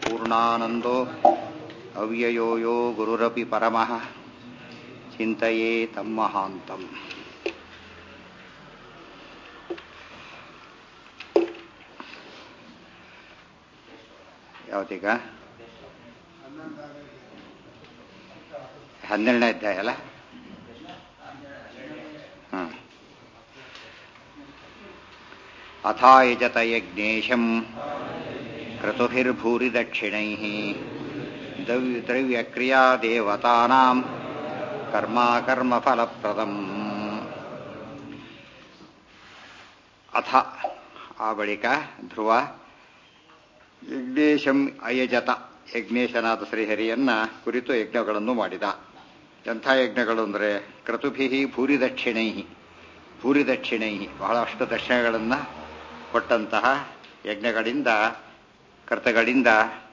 पूर्णानन्दो अव्ययो यो गुरुरपि परमः चिन्तये तं महान्तम् ಯಾವತ್ತೀಗ ಹನ್ನೆರಡನೇ ಅಧ್ಯಾಯ ಅಲ್ಲ ಹ್ಮ್ ಅಥಾಯಜತ ಯಜ್ಞೇಶಂ ಕ್ರತುಭಿರ್ಭೂರಿ ದಕ್ಷಿಣೈಃ ದವ್ಯ ದ್ರವ್ಯಕ್ರಿಯಾ ದೇವತಾನಾಂ ಕರ್ಮಾಕರ್ಮ ಫಲಪ್ರದಂ ಅಥ ಆ ಬಳಿಕ ಧ್ರುವ ಯಜ್ಞೇಶಂ ಅಯಜತ ಯಜ್ಞೇಶನಾದ ಶ್ರೀಹರಿಯನ್ನ ಕುರಿತು ಯಜ್ಞಗಳನ್ನು ಮಾಡಿದ ಎಂಥ ಯಜ್ಞಗಳು ಅಂದರೆ ಕ್ರತುಭಿ ಭೂರಿ ದಕ್ಷಿಣೈ ಭೂರಿ ದಕ್ಷಿಣೈ ಬಹಳಷ್ಟು ದಕ್ಷಿಣೆಗಳನ್ನು ಕೊಟ್ಟಂತಹ ಯಜ್ಞಗಳಿಂದ ಕರ್ತಗಳಿಂದ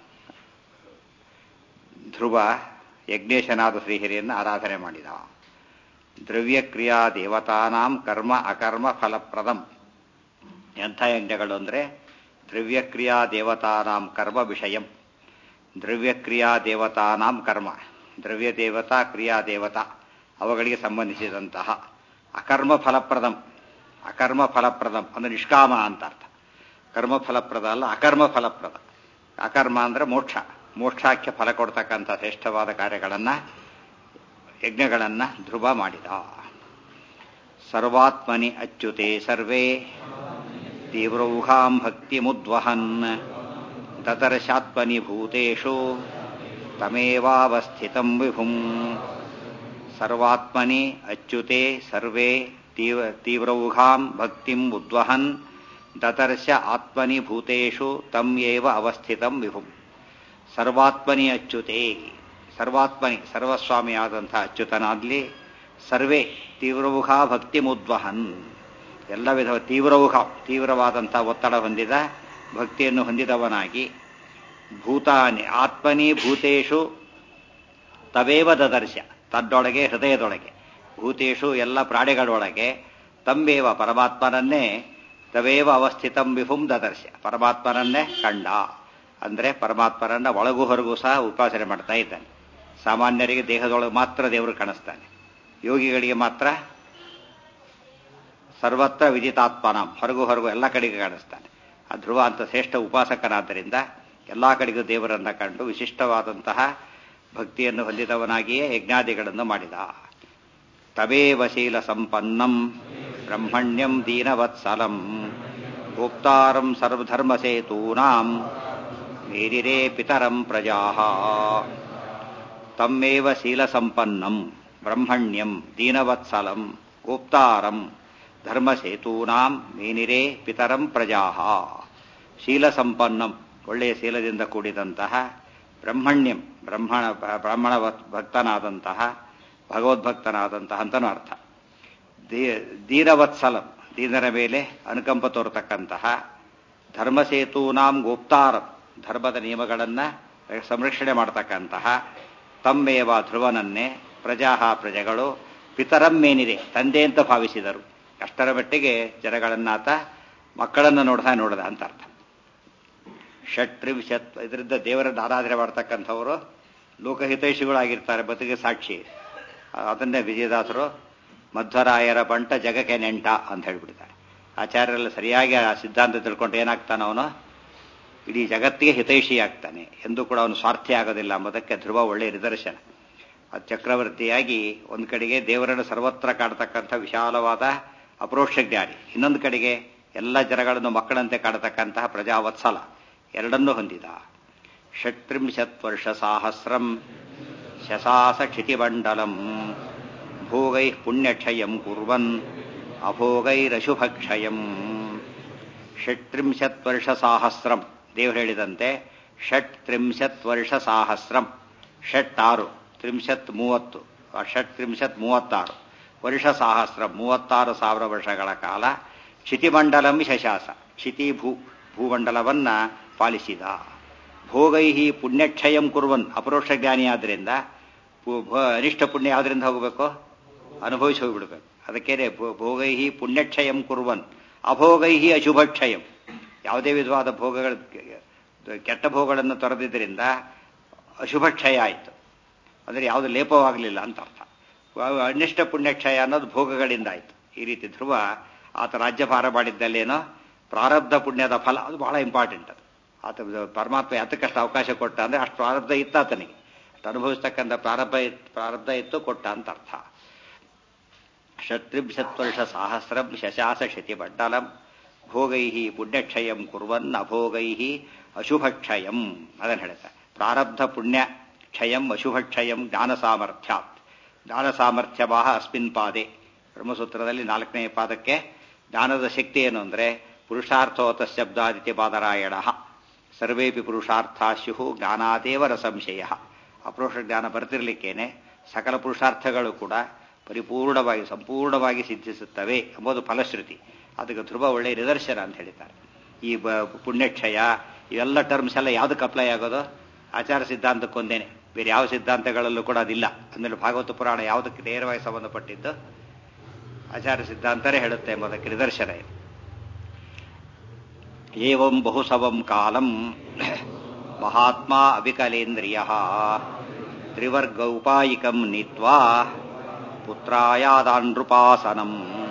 ಧ್ರುವ ಯಜ್ಞೇಶನಾದ ಶ್ರೀಹರಿಯನ್ನು ಆರಾಧನೆ ಮಾಡಿದ ದ್ರವ್ಯಕ್ರಿಯಾ ದೇವತಾನಾಂ ಕರ್ಮ ಅಕರ್ಮ ಫಲಪ್ರದಂ ಎಂಥ ಯಜ್ಞಗಳು ಅಂದರೆ ದ್ರವ್ಯಕ್ರಿಯಾ ದೇವತಾನಾಂ ಕರ್ಮ ವಿಷಯಂ ದ್ರವ್ಯಕ್ರಿಯಾ ದೇವತಾನಾಂ ಕರ್ಮ ದ್ರವ್ಯ ದೇವತಾ ಕ್ರಿಯಾ ದೇವತಾ ಅವುಗಳಿಗೆ ಸಂಬಂಧಿಸಿದಂತಹ ಅಕರ್ಮ ಫಲಪ್ರದಂ ಅಕರ್ಮ ಫಲಪ್ರದಂ ಅಂದರೆ ನಿಷ್ಕಾಮ ಅಂತ ಅರ್ಥ ಕರ್ಮ ಫಲಪ್ರದ ಅಲ್ಲ ಅಕರ್ಮ ಫಲಪ್ರದ ಅಕರ್ಮ ಅಂದರೆ ಮೋಕ್ಷ ಮೋಕ್ಷಾಖ್ಯ ಫಲ ಕೊಡ್ತಕ್ಕಂಥ ಶ್ರೇಷ್ಠವಾದ ಕಾರ್ಯಗಳನ್ನು ಯಜ್ಞಗಳನ್ನು ಧ್ರುವ ಮಾಡಿದ ಸರ್ವಾತ್ಮನಿ ಅಚ್ಯುತೆ ಸರ್ವೇ ತೀವ್ರೌಹಾಂ ಭಕ್ತಿಮುದ್ವಹನ್ ದತರ್ಶಾತ್ಮನಿ ಭೂತೇಷು ತಮೇವಾವಸ್ಥಿತಂ ವಿಭುಂ ಸರ್ವಾತ್ಮನಿ ಅಚ್ಯುತೆ ಸರ್ವೇ ತೀವ್ರೌಘಾಂ ಭಕ್ತಿಂ ಉದ್ವಹನ್ ದತರ್ಶ ಆತ್ಮನಿ ಭೂತೇಷು ತಂ ಏವ ಅವಸ್ಥಿತಂ ವಿಭುಂ ಸರ್ವಾತ್ಮನಿ ಅಚ್ಯುತೆ ಸರ್ವಾತ್ಮನಿ ಸರ್ವಸ್ವಾಮಿಯಾದಂಥ ಅಚ್ಯುತನಾದ್ಲಿ ಸರ್ವೇ ತೀವ್ರೌಘ ಭಕ್ತಿಮುದ್ವಹನ್ ಎಲ್ಲ ವಿಧ ತೀವ್ರೌಘ ತೀವ್ರವಾದಂಥ ಒತ್ತಡ ಹೊಂದಿದ ಭಕ್ತಿಯನ್ನು ಹೊಂದಿದವನಾಗಿ ಭೂತಾನಿ ಆತ್ಮನಿ ಭೂತೇಶು ತವೇವ ದದರ್ಶ ತನ್ನೊಳಗೆ ಹೃದಯದೊಳಗೆ ಭೂತೇಶು ಎಲ್ಲ ಪ್ರಾಣಿಗಳೊಳಗೆ ತಂಬೇವ ಪರಮಾತ್ಮನನ್ನೇ ತವೇವ ಅವಸ್ಥಿತಂ ವಿಭುಂ ದದರ್ಶ ಪರಮಾತ್ಮನನ್ನೇ ಕಂಡ ಅಂದರೆ ಪರಮಾತ್ಮನನ್ನ ಒಳಗೂ ಹೊರಗೂ ಸಹ ಉಪಾಸನೆ ಮಾಡ್ತಾ ಇದ್ದಾನೆ ಸಾಮಾನ್ಯರಿಗೆ ದೇಹದೊಳಗೆ ಮಾತ್ರ ದೇವರು ಕಾಣಿಸ್ತಾನೆ ಯೋಗಿಗಳಿಗೆ ಮಾತ್ರ ಸರ್ವತ್ರ ವಿದಿತಾತ್ಮನ ಹೊರಗು ಹೊರಗು ಎಲ್ಲ ಕಡೆಗೆ ಕಾಣಿಸ್ತಾನೆ ಆ ಧ್ರುವ ಅಂತ ಶ್ರೇಷ್ಠ ಉಪಾಸಕನಾದ್ದರಿಂದ ಎಲ್ಲ ಕಡೆಗೂ ದೇವರನ್ನ ಕಂಡು ವಿಶಿಷ್ಟವಾದಂತಹ ಭಕ್ತಿಯನ್ನು ಹೊಂದಿದವನಾಗಿಯೇ ಯಜ್ಞಾದಿಗಳನ್ನು ಮಾಡಿದ ತವೇವ ಶೀಲ ಸಂಪನ್ನಂ ಬ್ರಹ್ಮಣ್ಯಂ ದೀನವತ್ಸಲಂ ಗುಪ್ತಾರಂ ಸರ್ವಧರ್ಮಸೇತೂನಾಂ ಮೇರಿರೇ ಪಿತರಂ ಪ್ರಜಾ ತಮ್ಮೇವ ಶೀಲ ಸಂಪನ್ನಂ ಬ್ರಹ್ಮಣ್ಯಂ ದೀನವತ್ಸಲಂ ಗುಪ್ತಾರಂ ಧರ್ಮಸೇತೂನಾಂ ಮೇನಿರೇ ಪಿತರಂ ಪ್ರಜಾ ಶೀಲ ಸಂಪನ್ನಂ ಒಳ್ಳೆಯ ಶೀಲದಿಂದ ಕೂಡಿದಂತಹ ಬ್ರಹ್ಮಣ್ಯಂ ಬ್ರಹ್ಮಣ ಬ್ರಾಹ್ಮಣ ಭಕ್ತನಾದಂತಹ ಭಗವದ್ಭಕ್ತನಾದಂತಹ ಅಂತನೂ ಅರ್ಥ ದೀನವತ್ಸಲಂ ದೀನರ ಮೇಲೆ ಅನುಕಂಪ ತೋರತಕ್ಕಂತಹ ಧರ್ಮಸೇತೂನಾಂ ಗೋಪ್ತಾರಂ ಧರ್ಮದ ನಿಯಮಗಳನ್ನು ಸಂರಕ್ಷಣೆ ಮಾಡತಕ್ಕಂತಹ ತಮ್ಮೇವ ಧ್ರುವನನ್ನೇ ಪ್ರಜಾ ಪ್ರಜೆಗಳು ಪಿತರಂ ಮೇನಿದೆ ತಂದೆ ಅಂತ ಭಾವಿಸಿದರು ಅಷ್ಟರ ಮಟ್ಟಿಗೆ ಜನಗಳನ್ನಾತ ಮಕ್ಕಳನ್ನು ನೋಡ್ದ ನೋಡ್ದ ಅಂತ ಅರ್ಥ ಷಟ್ರಿವಿಶತ್ ಇದರಿಂದ ದೇವರನ್ನು ಆರಾಧನೆ ಮಾಡ್ತಕ್ಕಂಥವರು ಲೋಕಹಿತೈಷಿಗಳಾಗಿರ್ತಾರೆ ಬದುಕಿಗೆ ಸಾಕ್ಷಿ ಅದನ್ನೇ ವಿಜಯದಾಸರು ಮಧ್ವರಾಯರ ಬಂಟ ಜಗಕ್ಕೆ ನೆಂಟ ಅಂತ ಹೇಳ್ಬಿಡ್ತಾರೆ ಆಚಾರ್ಯರೆಲ್ಲ ಸರಿಯಾಗಿ ಆ ಸಿದ್ಧಾಂತ ತಿಳ್ಕೊಂಡು ಏನಾಗ್ತಾನೆ ಅವನು ಇಡೀ ಜಗತ್ತಿಗೆ ಹಿತೈಷಿ ಆಗ್ತಾನೆ ಎಂದು ಕೂಡ ಅವನು ಸ್ವಾರ್ಥಿ ಆಗೋದಿಲ್ಲ ಎಂಬುದಕ್ಕೆ ಧ್ರುವ ಒಳ್ಳೆಯ ನಿದರ್ಶನ ಅದು ಚಕ್ರವರ್ತಿಯಾಗಿ ಒಂದು ಕಡೆಗೆ ದೇವರನ್ನು ಸರ್ವತ್ರ ಕಾಡ್ತಕ್ಕಂಥ ವಿಶಾಲವಾದ ಅಪರೋಕ್ಷ ಜ್ಞಾನಿ ಇನ್ನೊಂದು ಕಡೆಗೆ ಎಲ್ಲ ಜನಗಳನ್ನು ಮಕ್ಕಳಂತೆ ಕಾಡತಕ್ಕಂತಹ ಪ್ರಜಾವತ್ಸಲ ಎರಡನ್ನೂ ಹೊಂದಿದ ಷಟ್ರಿಂಶತ್ ವರ್ಷ ಸಾಹಸ್ರಂ ಶಸಾಸ ಕ್ಷಿತಿಮಂಡಲಂ ಭೋಗೈ ಪುಣ್ಯಕ್ಷಯಂ ಕುರ್ವನ್ ಅಭೋಗೈರಶುಭಕ್ಷಯಂ ಷಟ್ರಿಂಶತ್ ವರ್ಷ ಸಾಹಸ್ರಂ ದೇವರು ಹೇಳಿದಂತೆ ಷಟ್ ತ್ರಿಂಶತ್ ವರ್ಷ ಸಾಹಸ್ರಂ ಷಟ್ ಆರು ತ್ರಿಂಶತ್ ಮೂವತ್ತು ಷಟ್ ತ್ರಿಂಶತ್ ಮೂವತ್ತಾರು ವರ್ಷ ಸಹಸ್ರ ಮೂವತ್ತಾರು ಸಾವಿರ ವರ್ಷಗಳ ಕಾಲ ಕ್ಷಿತಿಮಂಡಲಂ ಶಶಾಸ ಕ್ಷಿತಿ ಭೂ ಭೂಮಂಡಲವನ್ನ ಪಾಲಿಸಿದ ಭೋಗೈ ಪುಣ್ಯಕ್ಷಯಂ ಕುರುವನ್ ಅಪರೋಕ್ಷ ಜ್ಞಾನಿಯಾದ್ರಿಂದ ಅನಿಷ್ಟ ಪುಣ್ಯ ಯಾವ್ದ್ರಿಂದ ಹೋಗಬೇಕು ಅನುಭವಿಸಿ ಹೋಗ್ಬಿಡ್ಬೇಕು ಅದಕ್ಕೇನೆ ಭೋಗೈ ಪುಣ್ಯಕ್ಷಯಂ ಕುರುವನ್ ಅಭೋಗೈ ಅಶುಭಕ್ಷಯಂ ಯಾವುದೇ ವಿಧವಾದ ಭೋಗಗಳ ಕೆಟ್ಟ ಭೋಗಗಳನ್ನು ತೊರೆದಿದ್ದರಿಂದ ಅಶುಭಕ್ಷಯ ಆಯಿತು ಅಂದರೆ ಯಾವುದು ಲೇಪವಾಗಲಿಲ್ಲ ಅಂತ ಅರ್ಥ ಅನಿಷ್ಟ ಪುಣ್ಯಕ್ಷಯ ಅನ್ನೋದು ಭೋಗಗಳಿಂದ ಆಯಿತು ಈ ರೀತಿ ಧ್ರುವ ಆತ ರಾಜ್ಯಭಾರ ಮಾಡಿದ್ದಲ್ಲೇನೋ ಪ್ರಾರಬ್ಧ ಪುಣ್ಯದ ಫಲ ಅದು ಬಹಳ ಇಂಪಾರ್ಟೆಂಟ್ ಅದು ಆತ ಪರಮಾತ್ಮ ಯಾತಕ್ಕಷ್ಟು ಅವಕಾಶ ಕೊಟ್ಟ ಅಂದರೆ ಅಷ್ಟು ಪ್ರಾರಬ್ಧ ಇತ್ತು ಆತನಿಗೆ ಅಷ್ಟು ಅನುಭವಿಸ್ತಕ್ಕಂಥ ಪ್ರಾರಬ್ಧ ಇತ್ತು ಪ್ರಾರಬ್ಧ ಇತ್ತು ಕೊಟ್ಟ ಅಂತ ಅರ್ಥ ಷಟ್ರಿಂಶತ್ ವರ್ಷ ಸಾಹಸ್ರಂ ಶಶಾಸ ಶತಿ ಮಂಡಲಂ ಭೋಗೈ ಪುಣ್ಯಕ್ಷಯಂ ಕುರ್ವನ್ ಅಭೋಗೈ ಅಶುಭಕ್ಷಯಂ ಅದನ್ನು ಹೇಳುತ್ತೆ ಪ್ರಾರಬ್ಧ ಪುಣ್ಯ ಕ್ಷಯಂ ಅಶುಭಕ್ಷಯಂ ಜ್ಞಾನ ಸಾಮರ್ಥ್ಯಾತ್ ಜ್ಞಾನ ಸಾಮರ್ಥ್ಯವಾಹ ಅಸ್ಮಿನ್ ಪಾದೆ ಬ್ರಹ್ಮಸೂತ್ರದಲ್ಲಿ ನಾಲ್ಕನೇ ಪಾದಕ್ಕೆ ಜ್ಞಾನದ ಶಕ್ತಿ ಏನು ಅಂದರೆ ಪುರುಷಾರ್ಥೋತ ಶಬ್ದಾದಿತ್ಯ ಪಾದರಾಯಣ ಸರ್ವೇಪಿ ಪುರುಷಾರ್ಥ ಸ್ಯು ಜ್ಞಾನಾದೇವ ರಸಂಶಯ ಅಪರೋಕ್ಷ ಜ್ಞಾನ ಬರ್ತಿರ್ಲಿಕ್ಕೇನೆ ಸಕಲ ಪುರುಷಾರ್ಥಗಳು ಕೂಡ ಪರಿಪೂರ್ಣವಾಗಿ ಸಂಪೂರ್ಣವಾಗಿ ಸಿದ್ಧಿಸುತ್ತವೆ ಎಂಬುದು ಫಲಶ್ರುತಿ ಅದಕ್ಕೆ ಧ್ರುವ ಒಳ್ಳೆಯ ನಿದರ್ಶನ ಅಂತ ಹೇಳಿದ್ದಾರೆ ಈ ಪುಣ್ಯಕ್ಷಯ ಇವೆಲ್ಲ ಟರ್ಮ್ಸ್ ಎಲ್ಲ ಯಾವುದಕ್ಕೆ ಅಪ್ಲೈ ಆಗೋದು ಆಚಾರ ಸಿದ್ಧಾಂತಕ್ಕೊಂದೇನೆ ಬೇರೆ ಯಾವ ಸಿದ್ಧಾಂತಗಳಲ್ಲೂ ಕೂಡ ಅದಿಲ್ಲ ಅಂದರೆ ಭಾಗವತ ಪುರಾಣ ಯಾವುದಕ್ಕೆ ನೇರವಾಗಿ ಸಂಬಂಧಪಟ್ಟಿದ್ದು ಆಚಾರ ಸಿದ್ಧಾಂತನೇ ಹೇಳುತ್ತೆ ಎಂಬುದಕ್ಕೆ ನಿದರ್ಶನ ಇದೆ ಏವಂ ಬಹುಸವಂ ಕಾಲಂ ಮಹಾತ್ಮ ಅವಿಕಲೇಂದ್ರಿಯ ತ್ರಿವರ್ಗ ಉಪಾಯಿಕಂ ನೀತ್ವಾ ಪುತ್ರಾಯಾದಾನೃಪಾಸನಂ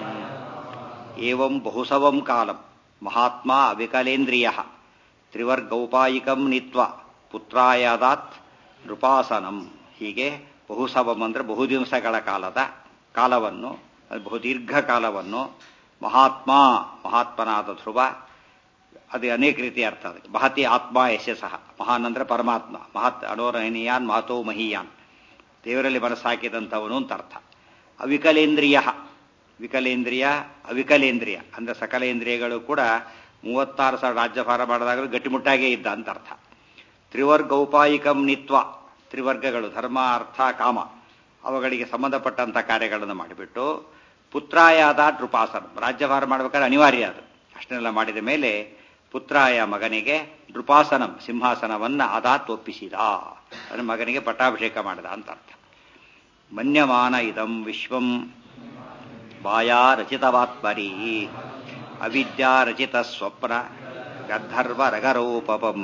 ಏವಂ ಬಹುಸವಂ ಕಾಲಂ ಮಹಾತ್ಮ ಅವಿಕಲೇಂದ್ರಿಯ ತ್ರಿವರ್ಗೌಪಾಯಿಕಂ ನಿತ್ವ ಪುತ್ರಾಯಾದಾತ್ ನೃಪಾಸನಂ ಹೀಗೆ ಬಹುಸವಂ ಅಂದರೆ ಬಹುದಿವಸಗಳ ಕಾಲದ ಕಾಲವನ್ನು ಬಹು ದೀರ್ಘ ಕಾಲವನ್ನು ಮಹಾತ್ಮ ಮಹಾತ್ಮನಾದ ಧ್ರುವ ಅದು ಅನೇಕ ರೀತಿ ಅರ್ಥ ಅದಕ್ಕೆ ಮಹತಿ ಆತ್ಮ ಯಶಸ್ಸಹ ಮಹಾನ್ ಅಂದರೆ ಪರಮಾತ್ಮ ಮಹತ್ ಅನೋರಹನೀಯಾನ್ ಮಹತೋ ಮಹೀಯಾನ್ ದೇವರಲ್ಲಿ ಮನಸ್ಸಾಕಿದಂಥವನು ಅಂತ ಅರ್ಥ ಅವಿಕಲೇಂದ್ರಿಯ ವಿಕಲೇಂದ್ರಿಯ ಅವಿಕಲೇಂದ್ರಿಯ ಅಂದರೆ ಸಕಲೇಂದ್ರಿಯಗಳು ಕೂಡ ಮೂವತ್ತಾರು ಸಾವಿರ ರಾಜ್ಯಭಾರ ಮಾಡಿದಾಗಲೂ ಗಟ್ಟಿಮುಟ್ಟಾಗೇ ಇದ್ದ ಅಂತ ಅರ್ಥ ತ್ರಿವರ್ಗೌಪಾಯಿಕಂ ನಿತ್ವ ತ್ರಿವರ್ಗಗಳು ಧರ್ಮ ಅರ್ಥ ಕಾಮ ಅವುಗಳಿಗೆ ಸಂಬಂಧಪಟ್ಟಂಥ ಕಾರ್ಯಗಳನ್ನು ಮಾಡಿಬಿಟ್ಟು ಪುತ್ರಾಯಾದ ನೃಪಾಸನ ರಾಜ್ಯಭಾರ ಮಾಡಬೇಕಾದ್ರೆ ಅನಿವಾರ್ಯ ಅದು ಅಷ್ಟನ್ನೆಲ್ಲ ಮಾಡಿದ ಮೇಲೆ ಪುತ್ರಾಯ ಮಗನಿಗೆ ನೃಪಾಸನಂ ಸಿಂಹಾಸನವನ್ನ ಅದಾತ್ ಒಪ್ಪಿಸಿದ ಅದನ್ನ ಮಗನಿಗೆ ಪಟ್ಟಾಭಿಷೇಕ ಮಾಡಿದ ಅಂತ ಅರ್ಥ ಮನ್ಯಮಾನ ಇದಂ ವಿಶ್ವಂ ಮಾಯಾ ರಚಿತವಾತ್ಮರಿ ಅವಿದ್ಯಾ ರಚಿತ ಸ್ವಪ್ನ ಗಂಧರ್ವ ರಗರೋಪಪಂ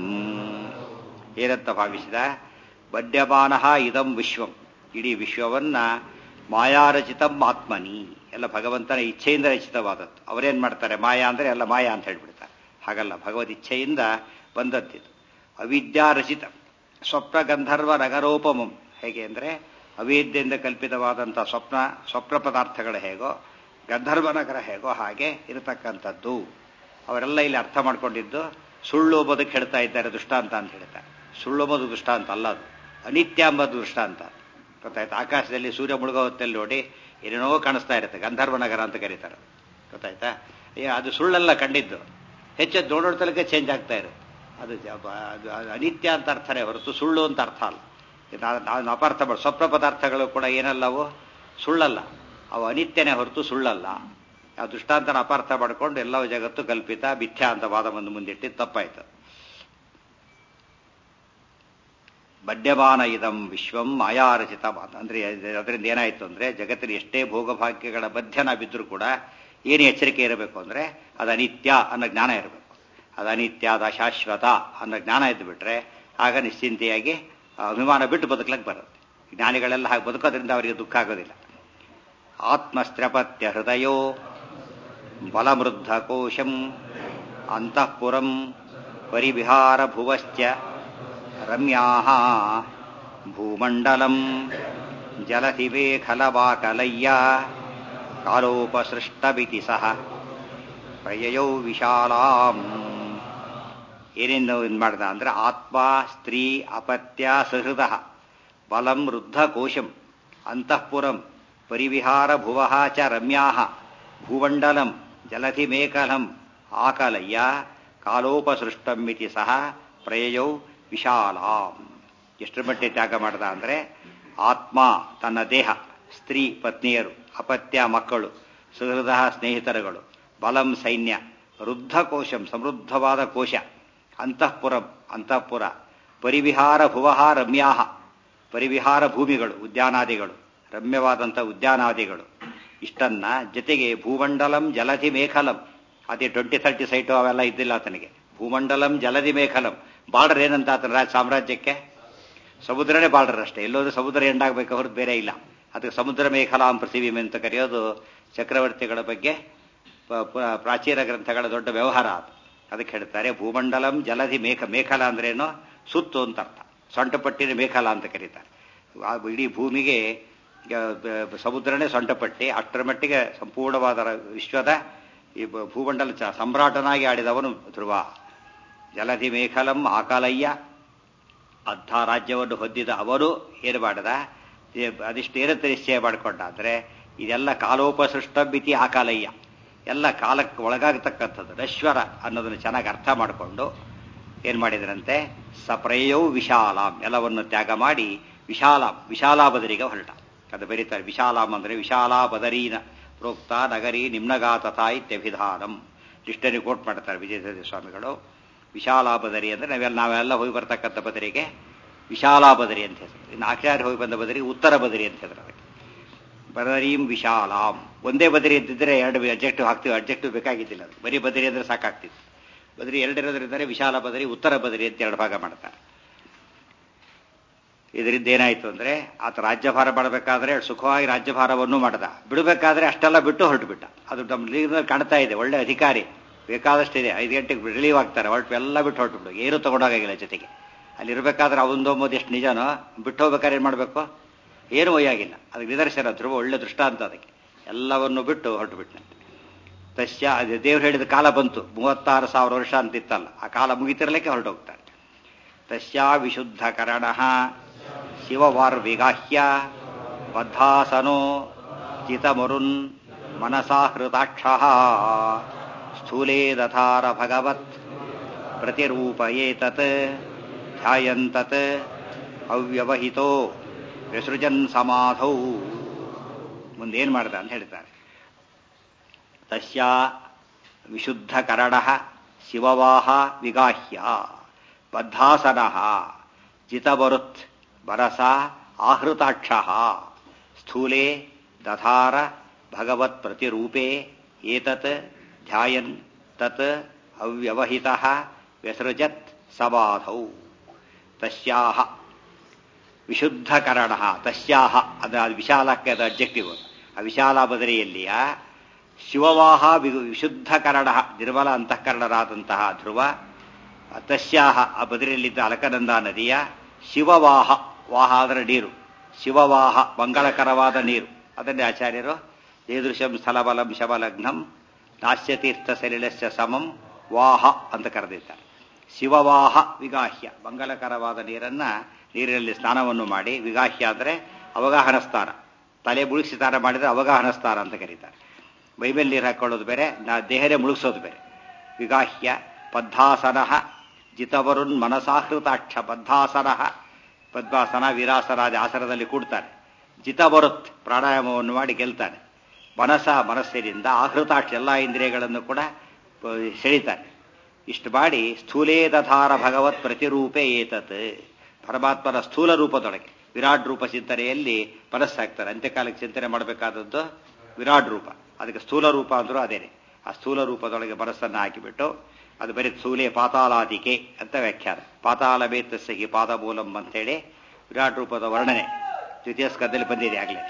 ಏನಂತ ಭಾವಿಸಿದ ಮನ್ಯಮಾನ ಇದಂ ವಿಶ್ವಂ ಇಡೀ ವಿಶ್ವವನ್ನ ಮಾಯಾರಚಿತಂ ಆತ್ಮನಿ ಎಲ್ಲ ಭಗವಂತನ ಇಚ್ಛೆಯಿಂದ ರಚಿತವಾದದ್ದು ಅವರೇನ್ ಮಾಡ್ತಾರೆ ಮಾಯಾ ಅಂದರೆ ಎಲ್ಲ ಮಾಯಾ ಅಂತ ಹೇಳ್ಬಿಡ್ತಾರೆ ಹಾಗಲ್ಲ ಭಗವದ್ ಇಚ್ಛೆಯಿಂದ ಬಂದದ್ದಿದು ಅವಿದ್ಯಾರಚಿತ ಸ್ವಪ್ನ ಗಂಧರ್ವ ನಗರೋಪಮಂ ಹೇಗೆ ಅಂದರೆ ಅವಿದ್ಯೆಯಿಂದ ಕಲ್ಪಿತವಾದಂಥ ಸ್ವಪ್ನ ಸ್ವಪ್ನ ಪದಾರ್ಥಗಳು ಹೇಗೋ ಗಂಧರ್ವ ನಗರ ಹೇಗೋ ಹಾಗೆ ಇರತಕ್ಕಂಥದ್ದು ಅವರೆಲ್ಲ ಇಲ್ಲಿ ಅರ್ಥ ಮಾಡ್ಕೊಂಡಿದ್ದು ಸುಳ್ಳು ಎಂಬುದಕ್ಕೆ ಹೇಳ್ತಾ ಇದ್ದಾರೆ ದೃಷ್ಟಾಂತ ಅಂತ ಹೇಳ್ತಾರೆ ಸುಳ್ಳು ಎಂಬುದು ದೃಷ್ಟಾಂತ ಅಲ್ಲ ಅದು ಅನಿತ್ಯ ಎಂಬುದು ದೃಷ್ಟಾಂತ ಗೊತ್ತಾಯ್ತು ಆಕಾಶದಲ್ಲಿ ಸೂರ್ಯ ಮುಳುಗೋ ಹೊತ್ತಲ್ಲಿ ನೋಡಿ ಏನೇನೋ ಕಾಣಿಸ್ತಾ ಇರುತ್ತೆ ಗಂಧರ್ವ ನಗರ ಅಂತ ಕರೀತಾರೆ ಗೊತ್ತಾಯ್ತಾ ಅದು ಸುಳ್ಳೆಲ್ಲ ಕಂಡಿದ್ದು ಹೆಚ್ಚು ನೋಡೋಡ್ತಲಕ್ಕೆ ಚೇಂಜ್ ಆಗ್ತಾ ಇರುತ್ತೆ ಅದು ಅದು ಅನಿತ್ಯ ಅಂತ ಅರ್ಥನೇ ಹೊರತು ಸುಳ್ಳು ಅಂತ ಅರ್ಥ ಅಲ್ಲ ನಾವು ಅಪಾರ್ಥ ಮಾಡಿ ಸ್ವಪ್ನ ಪದಾರ್ಥಗಳು ಕೂಡ ಏನಲ್ಲವು ಸುಳ್ಳಲ್ಲ ಅವು ಅನಿತ್ಯನೇ ಹೊರತು ಸುಳ್ಳಲ್ಲ ಆ ದೃಷ್ಟಾಂತನ ಅಪಾರ್ಥ ಮಾಡಿಕೊಂಡು ಎಲ್ಲವೂ ಜಗತ್ತು ಕಲ್ಪಿತ ಮಿಥ್ಯಾ ಅಂತ ವಾದವನ್ನು ಮುಂದಿಟ್ಟು ತಪ್ಪಾಯ್ತು ಬಡ್ಯಮಾನ ಇದಂ ವಿಶ್ವಂ ಮಾಯಾರಚಿತ ಅಂದ್ರೆ ಅದರಿಂದ ಏನಾಯ್ತು ಅಂದ್ರೆ ಜಗತ್ತಿನ ಎಷ್ಟೇ ಭೋಗಭಾಗ್ಯಗಳ ಮಧ್ಯ ನಾವಿದ್ರೂ ಕೂಡ ಏನು ಎಚ್ಚರಿಕೆ ಇರಬೇಕು ಅಂದ್ರೆ ಅದು ಅನಿತ್ಯ ಅನ್ನೋ ಜ್ಞಾನ ಇರಬೇಕು ಅದು ಅನಿತ್ಯ ಅದ ಶಾಶ್ವತ ಅನ್ನೋ ಜ್ಞಾನ ಇದ್ದು ಬಿಟ್ರೆ ಆಗ ನಿಶ್ಚಿಂತೆಯಾಗಿ ಅಭಿಮಾನ ಬಿಟ್ಟು ಬದುಕಲಿಕ್ಕೆ ಬರುತ್ತೆ ಜ್ಞಾನಿಗಳೆಲ್ಲ ಹಾಗೆ ಬದುಕೋದ್ರಿಂದ ಅವರಿಗೆ ದುಃಖ ಆಗೋದಿಲ್ಲ ಆತ್ಮಸ್ತ್ರಪತ್ಯ ಹೃದಯೋ ಬಲಮೃದ್ಧ ಕೋಶಂ ಅಂತಃಪುರಂ ಪರಿವಿಹಾರ ಭುವಶ್ಚ ರಮ್ಯಾ ಭೂಮಂಡಲಂ ಜಲಧಿವೇಖಲವಾಕಲಯ್ಯ ಕಾಲೋಪಸೃಷ್ಟವಿತಿ ಸಹ ಪ್ರಯಯೌ ವಿಶಾಲಾಂ ಏನೇನು ಇದು ಮಾಡ್ದ ಅಂದ್ರೆ ಆತ್ಮ ಸ್ತ್ರೀ ಅಪತ್ಯ ಸಹೃದ ಬಲಂ ವೃದ್ಧ ಕೋಶಂ ಅಂತಃಪುರಂ ಪರಿವಿಹಾರ ಭುವಃ ಚ ರಮ್ಯಾ ಭೂಮಂಡಲಂ ಜಲಧಿಮೇಕಲಂ ಆಕಲಯ್ಯ ಕಾಲೋಪಸೃಷ್ಟಂ ಇತಿ ಸಹ ಪ್ರಯಯೌ ವಿಶಾಲಾಂ ಎಷ್ಟರ ಮಟ್ಟಿಗೆ ತ್ಯಾಗ ಮಾಡ್ದ ಅಂದ್ರೆ ಆತ್ಮ ತನ್ನ ದೇಹ ಸ್ತ್ರೀ ಪತ್ನಿಯರು ಅಪತ್ಯ ಮಕ್ಕಳು ಸುಹೃದ ಸ್ನೇಹಿತರುಗಳು ಬಲಂ ಸೈನ್ಯ ವೃದ್ಧ ಕೋಶಂ ಸಮೃದ್ಧವಾದ ಕೋಶ ಅಂತಃಪುರಂ ಅಂತಃಪುರ ಪರಿವಿಹಾರ ಭುವಃ ರಮ್ಯಾಹ ಪರಿವಿಹಾರ ಭೂಮಿಗಳು ಉದ್ಯಾನಾದಿಗಳು ರಮ್ಯವಾದಂಥ ಉದ್ಯಾನಾದಿಗಳು ಇಷ್ಟನ್ನ ಜೊತೆಗೆ ಭೂಮಂಡಲಂ ಜಲಧಿ ಮೇಖಲಂ ಅದೇ ಟ್ವೆಂಟಿ ಥರ್ಟಿ ಸೈಟು ಅವೆಲ್ಲ ಇದ್ದಿಲ್ಲ ಆತನಿಗೆ ಭೂಮಂಡಲಂ ಜಲಧಿ ಮೇಖಲಂ ಬಾರ್ಡರ್ ಏನಂತ ಆತನ ರಾಜ ಸಾಮ್ರಾಜ್ಯಕ್ಕೆ ಸಮುದ್ರನೇ ಬಾರ್ಡರ್ ಅಷ್ಟೇ ಎಲ್ಲೋದ್ರೂ ಸಮುದ್ರ ಎಂಡಾಗಬೇಕು ಹೊರತು ಬೇರೆ ಇಲ್ಲ ಅದಕ್ಕೆ ಸಮುದ್ರ ಮೇಖಲಾಂ ಪೃಥಿವೀಮ್ ಅಂತ ಕರೆಯೋದು ಚಕ್ರವರ್ತಿಗಳ ಬಗ್ಗೆ ಪ- ಪ- ಪ್ರಾಚೀನ ಗ್ರಂಥಗಳ ದೊಡ್ಡ ವ್ಯವಹಾರ ಅದು ಅದಕ್ಕೆ ಹೇಳ್ತಾರೆ ಭೂಮಂಡಲಂ ಜಲಧಿ ಮೇಖ ಮೇಖಲ ಅಂದ್ರೇನು ಸುತ್ತು ಅಂತ ಅರ್ಥ ಸೊಂಟಪಟ್ಟಿನ ಮೇಖಲ ಅಂತ ಕರೀತಾರೆ ಆ ಇಡೀ ಭೂಮಿಗೆ ಆ, ಬ- ಸಮುದ್ರನೇ ಸೊಂಟಪಟ್ಟಿ ಅಷ್ಟರ ಮಟ್ಟಿಗೆ ಸಂಪೂರ್ಣವಾದ ರ- ವಿಶ್ವದ ಈ ಬ- ಭೂಮಂಡಲ ಚ- ಸಮ್ರಾಟನಾಗಿ ಆಡಿದವನು ಧ್ರುವ ಜಲಧಿ ಮೇಖಲಂ ಆಕಾಲಯ್ಯ ಅಂಥ ರಾಜ್ಯವನ್ನು ಹೊಂದಿದ ಅವರು ಏನು ಮಾಡದ ಈ- ಅದಿಷ್ಟು ಏನಂತ ನಿಶ್ಚಯ ಮಾಡಿಕೊಂಡ ಅಂದ್ರೆ ಇದೆಲ್ಲ ಕಾಲೋಪಸೃಷ್ಟ ಮಿತಿ ಆಕಾಲಯ್ಯ ಎಲ್ಲ ಕಾಲಕ್ಕೆ ಒಳಗಾಗತಕ್ಕಂಥದ್ದು ನಶ್ವರ ಅನ್ನೋದನ್ನು ಚೆನ್ನಾಗಿ ಅರ್ಥ ಮಾಡಿಕೊಂಡು ಏನ್ ಮಾಡಿದ್ರಂತೆ ಸಪ್ರಯೌ ವಿಶಾಲಾಂ ಎಲ್ಲವನ್ನು ತ್ಯಾಗ ಮಾಡಿ ವಿಶಾಲಾಂ ವಿಶಾಲಾಬದರಿಗೆ ಹೊರಟ ಅದು ಬರೀತಾರೆ ವಿಶಾಲಾಂ ಅಂದ್ರೆ ವಿಶಾಲಾಬದರೀನ ಪ್ರೋಕ್ತ ನಗರಿ ನಿಮ್ನಗಾ ತಥಾ ಇತ್ಯಭಿಧಾನಂ ಲಿಸ್ಟಲ್ಲಿ ಕೋಟ್ ಮಾಡ್ತಾರೆ ವಿಜಯ ಸ್ವಾಮಿಗಳು ವಿಶಾಲಾಬದರಿ ಅಂದ್ರೆ ನಾವೆಲ್ಲ ನಾವೆಲ್ಲ ಹೋಗಿ ಬರ್ತಕ್ಕಂಥ ಬದರಿಗೆ ವಿಶಾಲಾಬದರಿ ಅಂತ ಹೆಸರು ಇನ್ನು ಆಚಾರ್ಯ ಹೋಗಿ ಬಂದ ಬದರಿಗೆ ಉತ್ತರ ಬದರಿ ಅಂತ ಹೆಸರು ಅದಕ್ಕೆ ಬದರೀಂ ವಿಶಾಲಾಂ ಒಂದೇ ಬದರಿ ಇದ್ದಿದ್ರೆ ಎರಡು ಅಬ್ಜೆಕ್ಟಿವ್ ಹಾಕ್ತೀವಿ ಅಬ್ಜೆಕ್ಟಿವ್ ಬೇಕಾಗಿದ್ದಿಲ್ಲ ಅದು ಬರೀ ಬದರಿ ಅಂದ್ರೆ ಸಾಕಾಗ್ತಿತ್ತು ಬದರಿ ಎರಡಿರೋದ್ರಿಂದ ವಿಶಾಲ ಬದರಿ ಉತ್ತರ ಬದರಿ ಅಂತ ಎರಡು ಭಾಗ ಮಾಡ್ತಾರೆ ಇದರಿಂದ ಏನಾಯ್ತು ಅಂದ್ರೆ ಆತ ರಾಜ್ಯಭಾರ ಮಾಡಬೇಕಾದ್ರೆ ಸುಖವಾಗಿ ರಾಜ್ಯಭಾರವನ್ನು ಮಾಡದ ಬಿಡಬೇಕಾದ್ರೆ ಅಷ್ಟೆಲ್ಲ ಬಿಟ್ಟು ಹೊರಟು ಬಿಟ್ಟ ಅದು ನಮ್ಮ ಲೀಗ್ನಲ್ಲಿ ಕಾಣ್ತಾ ಇದೆ ಒಳ್ಳೆ ಅಧಿಕಾರಿ ಬೇಕಾದಷ್ಟಿದೆ ಐದು ಗಂಟೆಗೆ ರಿಲೀವ್ ಆಗ್ತಾರೆ ಹೊರಟು ಎಲ್ಲ ಬಿಟ್ಟು ಹೊರಟು ಬಿಡು ಏನು ತಗೊಂಡೋಗಾಗಿಲ್ಲ ಜೊತೆಗೆ ಅಲ್ಲಿ ಇರಬೇಕಾದ್ರೆ ಅವನದೊಂಬದು ಎಷ್ಟು ನಿಜನೋ ಬಿಟ್ಟು ಹೋಗ್ಬೇಕಾದ್ರೆ ಏನು ಮಾಡಬೇಕು ಏನು ಒಯ್ಯಾಗಿಲ್ಲ ಅದಕ್ಕೆ ನಿದರ್ಶನ ಧ್ರುವ ಒಳ್ಳೆ ದೃಷ್ಟಾಂತ ಅದಕ್ಕೆ ಎಲ್ಲವನ್ನು ಬಿಟ್ಟು ಹೊರಟು ಬಿಟ್ಟನಂತೆ ತಸ್ಯ ಅದು ದೇವ್ರು ಹೇಳಿದ ಕಾಲ ಬಂತು ಮೂವತ್ತಾರು ಸಾವಿರ ವರ್ಷ ಅಂತಿತ್ತಲ್ಲ ಆ ಕಾಲ ಮುಗಿತಿರ್ಲಿಕ್ಕೆ ಹೊರಟೋಗ್ತಾರೆ ತಸ್ಯಾ ವಿಶುದ್ಧ ಕರಣ ಶಿವವಾರ್ವಿಗಾಹ್ಯ ಬದ್ಧಾಸನೋ ಚಿತಮರುನ್ ಮನಸಾ ಹೃತಾಕ್ಷ ಸ್ಥೂಲೇ ದಥಾರ ಭಗವತ್ ಪ್ರತಿರೂಪಯೇತತ್ ಧ್ಯಾಯಂತತ್ ಅವ್ಯವಹಿತೋ ವಿಸೃಜನ್ ಸಮಾಧೌ ಮುಂದೇನು ಮಾಡ್ದ ಅಂತ ಹೇಳ್ತಾರೆ ತಸ್ಯ ವಿಶುದ್ಧ ಕರಣ ಶಿವವಾಹ ವಿಗಾಹ್ಯ ಬದ್ಧಾಸನ ಜಿತಬರುತ್ ಬರಸ ಆಹೃತಾಕ್ಷ ಸ್ಥೂಲೇ ದಧಾರ ಭಗವತ್ ಪ್ರತಿರೂಪೇ ಏತತ್ ಧ್ಯಾಯನ್ ತತ್ ಅವ್ಯವಹಿತ ವ್ಯಸೃಜತ್ ಸಮಾಧೌ ತಸ್ಯಾಹ ವಿಶುದ್ಧಕರಣ ತಸ್ಯಾಹ ಅದು ಅದು ವಿಶಾಲಕ್ಕೆ ಅದು ಅಬ್ಜೆಕ್ಟಿವ್ ಆ ವಿಶಾಲ ಬದರಿಯಲ್ಲಿಯ ಶಿವವಾಹ ವಿ- ವಿಶುದ್ಧಕರಣ ನಿರ್ಮಲ ಅಂತಃಕರಣರಾದಂತಹ ಧ್ರುವ ತಸ್ಯಾಹ ಆ ಬದರಿಯಲ್ಲಿದ್ದ ಅಲಕನಂದ ನದಿಯ ಶಿವವಾಹ ವಾಹ ಅದರ ನೀರು ಶಿವವಾಹ ಮಂಗಳಕರವಾದ ನೀರು ಅದನ್ನೇ ಆಚಾರ್ಯರು ಏದೃಶಂ ಸ್ಥಲಬಲಂ ಶಬಲಗ್ನಂ ನಾಸ್ಯತೀರ್ಥ ಸಲಿಲಸ್ಯ ಸಮಂ ವಾಹ ಅಂತ ಕರೆದಿದ್ದಾರೆ ಶಿವವಾಹ ವಿಗಾಹ್ಯ ಮಂಗಲಕರವಾದ ನೀರನ್ನ ನೀರಿನಲ್ಲಿ ಸ್ನಾನವನ್ನು ಮಾಡಿ ವಿಗಾಹ್ಯ ಅಂದರೆ ಅವಗಾಹನ ಸ್ಥಾನ ತಲೆ ಮುಳುಗಿಸಿ ಸ್ನಾನ ಮಾಡಿದ್ರೆ ಅವಗಾಹನ ಸ್ಥಾನ ಅಂತ ಕರೀತಾರೆ ಬೈಬಲ್ ನೀರು ಹಾಕೊಳ್ಳೋದು ಬೇರೆ ನಾ ದೇಹನೇ ಮುಳುಗಿಸೋದು ಬೇರೆ ವಿಗಾಹ್ಯ ಪದ್ಧಾಸನ ಜಿತವರುನ್ ಮನಸಾಹೃತಾಕ್ಷ ಪದ್ಧಾಸನ ಪದ್ಮಾಸನ ವೀರಾಸನಾದಿ ಆಸನದಲ್ಲಿ ಕೂಡ್ತಾನೆ ಜಿತವರುತ್ ಪ್ರಾಣಾಯಾಮವನ್ನು ಮಾಡಿ ಗೆಲ್ತಾನೆ ಮನಸ ಮನಸ್ಸಿನಿಂದ ಆಹೃತಾಕ್ಷ ಎಲ್ಲ ಇಂದ್ರಿಯಗಳನ್ನು ಕೂಡ ಆ, ಸೆಳಿತಾನೆ ಇಷ್ಟು ಮಾಡಿ ಸ್ಥೂಲೇ ದಧಾರ ಭಗವತ್ ಪ್ರತಿರೂಪೇ ಏತತ್ ಪರಮಾತ್ಮನ ಸ್ಥೂಲ ರೂಪದೊಳಗೆ ವಿರಾಟ್ ರೂಪ ಚಿಂತನೆಯಲ್ಲಿ ಮನಸ್ಸಾಗ್ತಾರೆ ಅಂತ್ಯಕಾಲಕ್ಕೆ ಚಿಂತನೆ ಮಾಡಬೇಕಾದದ್ದು ವಿರಾಟ್ ರೂಪ ಅದಕ್ಕೆ ಸ್ಥೂಲ ರೂಪ ಅಂದ್ರೂ ಅದೇನೆ ಆ ಸ್ಥೂಲ ರೂಪದೊಳಗೆ ಮನಸ್ಸನ್ನು ಹಾಕಿಬಿಟ್ಟು ಅದು ಬರೀ ಸ್ಥೂಲೆ ಪಾತಾಲಾದಿಕೆ ಅಂತ ವ್ಯಾಖ್ಯಾನ ಪಾತಾಳ ಬೇತಸ್ಸಿಗೆ ಪಾದ ಮೂಲಂ ಅಂತೇಳಿ ವಿರಾಟ್ ರೂಪದ ವರ್ಣನೆ ದ್ವಿತೀಯ ಸ್ಕಂದಲ್ಲಿ ಬಂದಿದೆ ಆಗಲೇ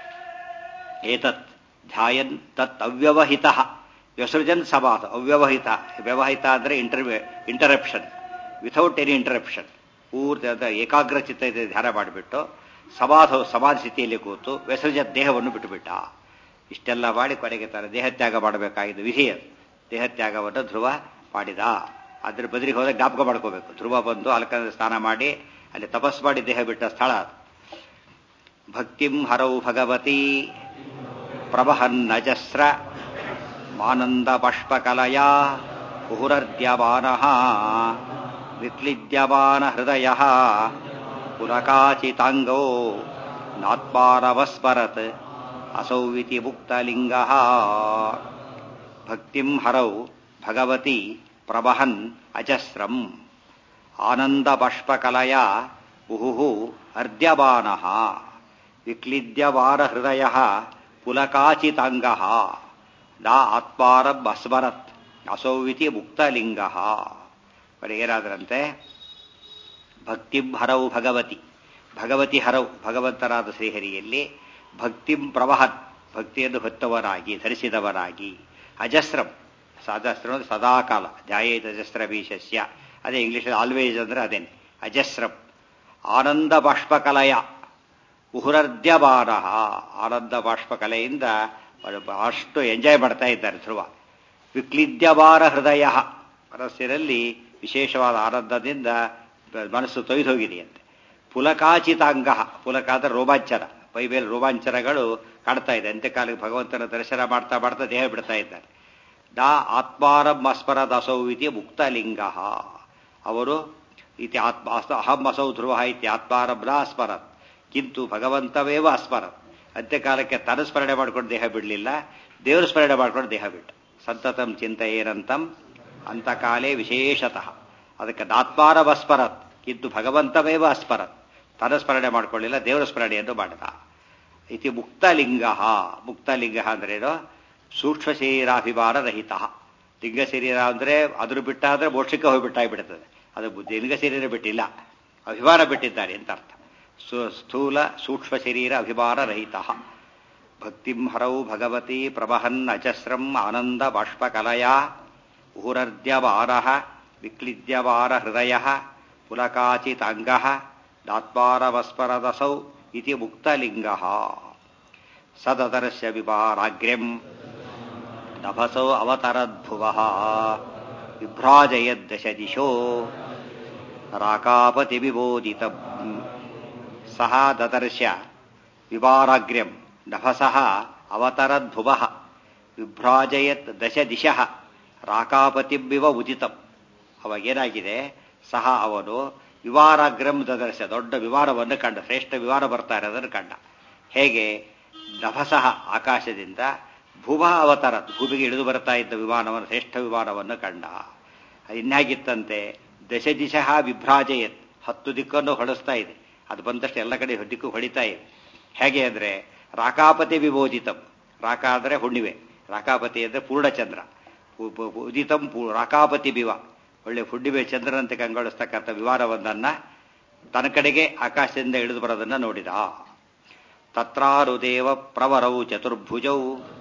ಏತತ್ ಧ್ಯಾಯನ್ ತತ್ ಅವ್ಯವಹಿತ ವ್ಯಸೃಜನ್ ಸಮಾಧ ಅವ್ಯವಹಿತ ವ್ಯವಹಿತ ಅಂದ್ರೆ interview interruption without any interruption ಪೂರ್ತಿ ಅದ ಏಕಾಗ್ರ ಚಿತ್ತ ಧ್ಯಾನ ಮಾಡಿಬಿಟ್ಟು ಸಮಾಧ ಸಮಾಧಿ ಸ್ಥಿತಿಯಲ್ಲಿ ಕೂತು ವ್ಯಸೃಜ ದೇಹವನ್ನು ಬಿಟ್ಟುಬಿಟ್ಟ ಇಷ್ಟೆಲ್ಲ ಮಾಡಿ ಕೊನೆಗೆ ತಾನು ದೇಹತ್ಯಾಗ ಮಾಡಬೇಕಾಗಿದ್ದು ವಿಧಿ ಅದು ದೇಹತ್ಯಾಗವನ್ನು ಧ್ರುವ ಮಾಡಿದ ಅದ್ರ ಬದಲಿಗೆ ಹೋದಾಗ ಜ್ಞಾಪಕ ಮಾಡ್ಕೋಬೇಕು ಧ್ರುವ ಬಂದು ಅಲ್ಕಂದ ಸ್ನಾನ ಮಾಡಿ ಅಲ್ಲಿ ತಪಸ್ ಮಾಡಿ ದೇಹ ಬಿಟ್ಟ ಸ್ಥಳ ಅದು ಭಕ್ತಿಂ ಹರೌ ಭಗವತಿ ಪ್ರವಹನ್ನಜಸ್ರ ಮಾನಂದ ಪುಷ್ಪಕಲಯ ಕುಹುರರ್ದ್ಯಮಾನ ವಿಕ್ಲಿದ್ಯಮಾನ ಹೃದಯ ಪುಲಕಾಚಿತಾಂಗೋ ನಾತ್ಮಾನವಸ್ಮರತ್ ಅಸೌವಿತಿ ಮುಕ್ತಲಿಂಗ ಭಕ್ತಿಂ ಹರೌ ಭಗವತಿ ಪ್ರವಹನ್ ಅಜಸ್ರಂ ಆನಂದ ಪುಷ್ಪಕಲಯ ಉಹು ಅರ್ದ್ಯಮಾನ ವಿಕ್ಲಿದ್ಯಮಾನ ಹೃದಯ ಪುಲಕಾಚಿತಾಂಗ ನಾ ಆತ್ಮಾರಂ ಅಸ್ಮರತ್ ಅಸೌವಿತಿ ಮುಕ್ತಲಿಂಗ ಏನಾದ್ರಂತೆ ಭಕ್ತಿಂ ಹರೌ ಭಗವತಿ ಭಗವತಿ ಹರೌ ಭಗವಂತರಾದ ಶ್ರೀಹರಿಯಲ್ಲಿ ಭಕ್ತಿಂ ಪ್ರವಹನ್ ಭಕ್ತಿಯನ್ನು ಹೊತ್ತವರಾಗಿ ಧರಿಸಿದವರಾಗಿ ಅಜಸ್ರಂ ಸದಸ್ರ ಅಂದ್ರೆ ಸದಾಕಾಲ ಜಾಯೇತ ಅಜಸ್ರ ಬೀಶಸ್ಯ ಅದೇ ಇಂಗ್ಲಿಷಲ್ಲಿ ಆಲ್ವೇಸ್ ಅಂದ್ರೆ ಅದೇನೆ ಅಜಸ್ರಂ ಆನಂದ ಬಾಷ್ಪಕಲಯ ಉಹುರರ್ದ್ಯಬಾರ ಆನಂದ ಬಾಷ್ಪಕಲೆಯಿಂದ ಅಷ್ಟು ಎಂಜಾಯ್ ಮಾಡ್ತಾ ಇದ್ದಾರೆ ಧ್ರುವ ವಿಕ್ಲಿದ್ಯಬಾರ ಹೃದಯ ಮನಸ್ಸಿನಲ್ಲಿ ವಿಶೇಷವಾದ ಆನಂದದಿಂದ ಮನಸ್ಸು ತೊಯ್ದು ಹೋಗಿದೆಯಂತೆ ಪುಲಕಾಚಿತಾಂಗ ಪುಲಕ ಅಂದ್ರೆ ರೋಮಾಂಚನ ಮೈ ಮೇಲೆ ರೋಮಾಂಚನಗಳು ಕಾಡ್ತಾ ಇದೆ ಅಂತ್ಯಕಾಲಕ್ಕೆ ಭಗವಂತನ ದರ್ಶನ ಮಾಡ್ತಾ ಮಾಡ್ತಾ ದೇಹ ಬಿಡ್ತಾ ಇದ್ದಾರೆ ಡಾ ಆತ್ಮಾರಂ ಅಸ್ಮರ ದಸೌ ಇತಿ ಮುಕ್ತಲಿಂಗ ಅವರು ಇತಿ ಆತ್ಮ ಅಹಂ ಅಸೌ ಧ್ರುವ ಇತಿ ಆತ್ಮಾರಂ ನ ಅಸ್ಮರತ್ ಕಿಂತು ಭಗವಂತವೇವ ಅಸ್ಮರತ್ ಅಂತ್ಯಕಾಲಕ್ಕೆ ತನ್ನ ಸ್ಮರಣೆ ಮಾಡ್ಕೊಂಡು ದೇಹ ಬಿಡಲಿಲ್ಲ ದೇವರ ಸ್ಮರಣೆ ಮಾಡ್ಕೊಂಡು ದೇಹ ಬಿಟ್ಟ ಸಂತತಂ ಚಿಂತೆಯೇನಂತಂ ಅಂತಕಾಲೇ ವಿಶೇಷತಃ ಅದಕ್ಕೆ ನಾತ್ಮಾರಂ ಅಸ್ಮರತ್ ಕಿಂತು ಭಗವಂತವೇವ ಅಸ್ಮರತ್ ತನ್ನ ಸ್ಮರಣೆ ಮಾಡ್ಕೊಳ್ಳಿಲ್ಲ ದೇವರ ಸ್ಮರಣೆಯನ್ನು ಮಾಡಿದ ಇತಿ ಮುಕ್ತಲಿಂಗ ಮುಕ್ತಲಿಂಗ ಅಂದ್ರೇನು ಸೂಕ್ಷ್ಮ ಶರೀರಾಭಿಮಾನ ರಹಿತ ಲಿಂಗ ಶರೀರ ಅಂದ್ರೆ ಅದ್ರ ಬಿಟ್ಟಾದ್ರೆ ಮೋಕ್ಷಕ್ಕೆ ಹೋಗ್ಬಿಟ್ಟಾಗ್ಬಿಡ್ತದೆ ಅದು ಲಿಂಗ ಶರೀರ ಬಿಟ್ಟಿಲ್ಲ ಅಭಿಮಾನ ಬಿಟ್ಟಿದ್ದಾರೆ ಅಂತ ಅರ್ಥ ಸ್ಥೂಲ ಸೂಕ್ಷ್ಮ ಶರೀರ ಅಭಿಮಾನ ರಹಿತ ಭಕ್ತಿಂ ಹರೌ ಭಗವತಿ ಪ್ರವಹನ್ ಅಜಸ್ರಂ ಆನಂದ ಬಾಷ್ಪಕಲಯ ಊರರ್ದ್ಯವಾರ ವಿಕ್ಲಿದ್ಯವಾರ ಹೃದಯ ಪುಲಕಾಚಿತಾಂಗ ದಾತ್ಮಾರವಸ್ಪರದಸೌ ಇತಿ ಮುಕ್ತಲಿಂಗ ಸದದರ್ಶ ವಿಪಾರಾಗ್ರ್ಯಂ ನಭಸೌ ಅವತರದ್ಭುವ ವಿಭ್ರಾಜಯದ್ದಶ ದಿಶೋ ರಾಕಾಪತಿ ವಿಬೋದಿತ ಸಹ ದದರ್ಶ ವಿವಾರಾಗ್ರ್ಯಂ ನಭಸಃ ಅವತರದ್ಭುವ ವಿಭ್ರಾಜಯತ್ ದಶ ದಿಶಃ ರಾಕಾಪತಿಬಿವ ಉದಿತಂ ಅವಾಗೇನಾಗಿದೆ ಸಹ ಅವನು ವಿವಾರಾಗ್ರಂ ದದರ್ಶ ದೊಡ್ಡ ವಿವಾರವನ್ನು ಕಂಡ ಶ್ರೇಷ್ಠ ವಿವಾರ ಬರ್ತಾ ಇರೋದನ್ನು ಕಂಡ ಹೇಗೆ ನಭಸಃ ಆಕಾಶದಿಂದ ಭುವ ಅವತಾರ ಭೂಮಿಗೆ ಇಳಿದು ಬರ್ತಾ ಇದ್ದ ವಿಮಾನವನ್ನು ಶ್ರೇಷ್ಠ ವಿಮಾನವನ್ನು ಕಂಡ ಇನ್ಯಾಗಿತ್ತಂತೆ ದಶ ದಿಶಃ ವಿಭ್ರಾಜಯತ್ ಹತ್ತು ದಿಕ್ಕನ್ನು ಹೊಳಿಸ್ತಾ ಇದೆ ಅದು ಬಂದಷ್ಟು ಎಲ್ಲ ಕಡೆ ದಿಕ್ಕು ಹೊಡಿತಾ ಇದೆ ಹೇಗೆ ಅಂದ್ರೆ ರಾಕಾಪತಿ ವಿಬೋಧಿತಂ ರಾಕ ಅಂದರೆ ಹುಣ್ಣಿವೆ ರಾಕಾಪತಿ ಅಂದರೆ ಪೂರ್ಣಚಂದ್ರ ಉದಿತಂ ರಾಕಾಪತಿ ಬಿವ ಒಳ್ಳೆ ಹುಣ್ಣಿವೆ ಚಂದ್ರನಂತೆ ಕಂಗೊಳಿಸ್ತಕ್ಕಂಥ ವಿವಾರವೊಂದನ್ನ ತನ್ನ ಕಡೆಗೆ ಆಕಾಶದಿಂದ ಇಳಿದು ಬರೋದನ್ನ ನೋಡಿದ ತತ್ರಾರುದೇವ ಪ್ರವರೌ ಚತುರ್ಭುಜೌ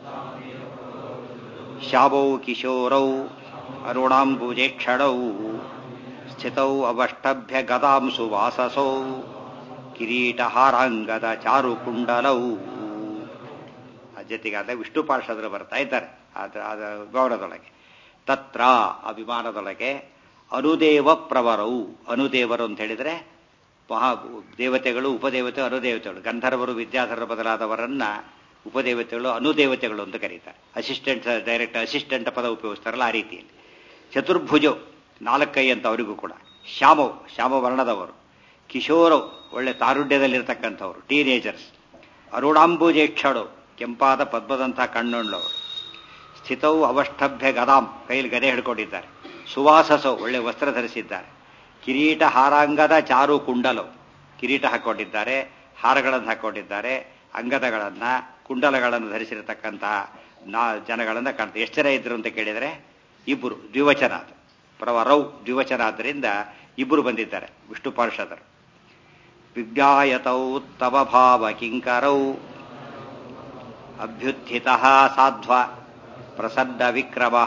ಶಾವೌ ಕಿಶೋರೌ ಅರುಣಾಂಬುಜೇಕ್ಷಣೌ ಸ್ಥಿತೌ ಅವಷ್ಟಭ್ಯ ಗದಾಂ ಸುವಾಸಸೌ ಕಿರೀಟಹಾರಾಂಗದ ಚಾರುಕುಂಡಲೌ ಜೊತೆಗಾದ ವಿಷ್ಣು ಪಾರ್ಷದರು ಬರ್ತಾ ಇದ್ದಾರೆ ಅದ ಗೌರವದೊಳಗೆ ತತ್ರ ಆ ವಿಮಾನದೊಳಗೆ ಅನುದೇವ ಪ್ರವರವು ಅನುದೇವರು ಅಂತ ಹೇಳಿದ್ರೆ ಮಹಾ ದೇವತೆಗಳು ಉಪದೇವತೆ ಅನುದೇವತೆಗಳು ಗಂಧರ್ವರು ವಿದ್ಯಾಧರರು ಬದಲಾದವರನ್ನ ಉಪದೇವತೆಗಳು ಅನುದೇವತೆಗಳು ಅಂತ ಕರೀತಾರೆ ಅಸಿಸ್ಟೆಂಟ್ ಡೈರೆಕ್ಟ್ ಅಸಿಸ್ಟೆಂಟ್ ಪದ ಉಪಯೋಗಿಸ್ತಾರಲ್ಲ ಆ ರೀತಿಯಲ್ಲಿ ಚತುರ್ಭುಜೋ ನಾಲ್ಕೈ ಅಂತ ಅವರಿಗೂ ಕೂಡ ಶ್ಯಾಮವ್ ಶ್ಯಾಮ ವರ್ಣದವರು ಕಿಶೋರವ್ ಒಳ್ಳೆ ತಾರುಣ್ಯದಲ್ಲಿರ್ತಕ್ಕಂಥವ್ರು ಟೀನೇಜರ್ಸ್ ಅರುಣಾಂಬುಜೇಕ್ಷಳು ಕೆಂಪಾದ ಪದ್ಮದಂಥ ಕಣ್ಣುಳ್ಳವರು ಸ್ಥಿತವು ಅವಷ್ಟಭ್ಯ ಗದಾಂ ಕೈಲಿ ಗದೆ ಹಿಡ್ಕೊಂಡಿದ್ದಾರೆ ಸುವಾಸಸೋ ಒಳ್ಳೆ ವಸ್ತ್ರ ಧರಿಸಿದ್ದಾರೆ ಕಿರೀಟ ಹಾರಾಂಗದ ಚಾರು ಕುಂಡಲು ಕಿರೀಟ ಹಾಕೊಂಡಿದ್ದಾರೆ ಹಾರಗಳನ್ನು ಹಾಕೊಂಡಿದ್ದಾರೆ ಅಂಗದಗಳನ್ನ ಕುಂಡಲಗಳನ್ನು ಧರಿಸಿರತಕ್ಕಂತಹ ನಾ ಜನಗಳನ್ನ ಕಾಣ್ತಾರೆ ಎಷ್ಟು ಜನ ಇದ್ರು ಅಂತ ಕೇಳಿದರೆ ಇಬ್ಬರು ದ್ವಿವಚನ ಅದು ಪ್ರವರೌ ದ್ವಿವಚನ ಆದ್ದರಿಂದ ಇಬ್ಬರು ಬಂದಿದ್ದಾರೆ ವಿಷ್ಣು ಪಾರ್ಷದರು ವಿಜ್ಞಾಯತೌ ತವ ಭಾವ ಕಿಂಕರೌ ಅಭ್ಯುತ್ಥಿತ ಸಾಧ್ವ ಪ್ರಸನ್ನ ವಿಕ್ರಮ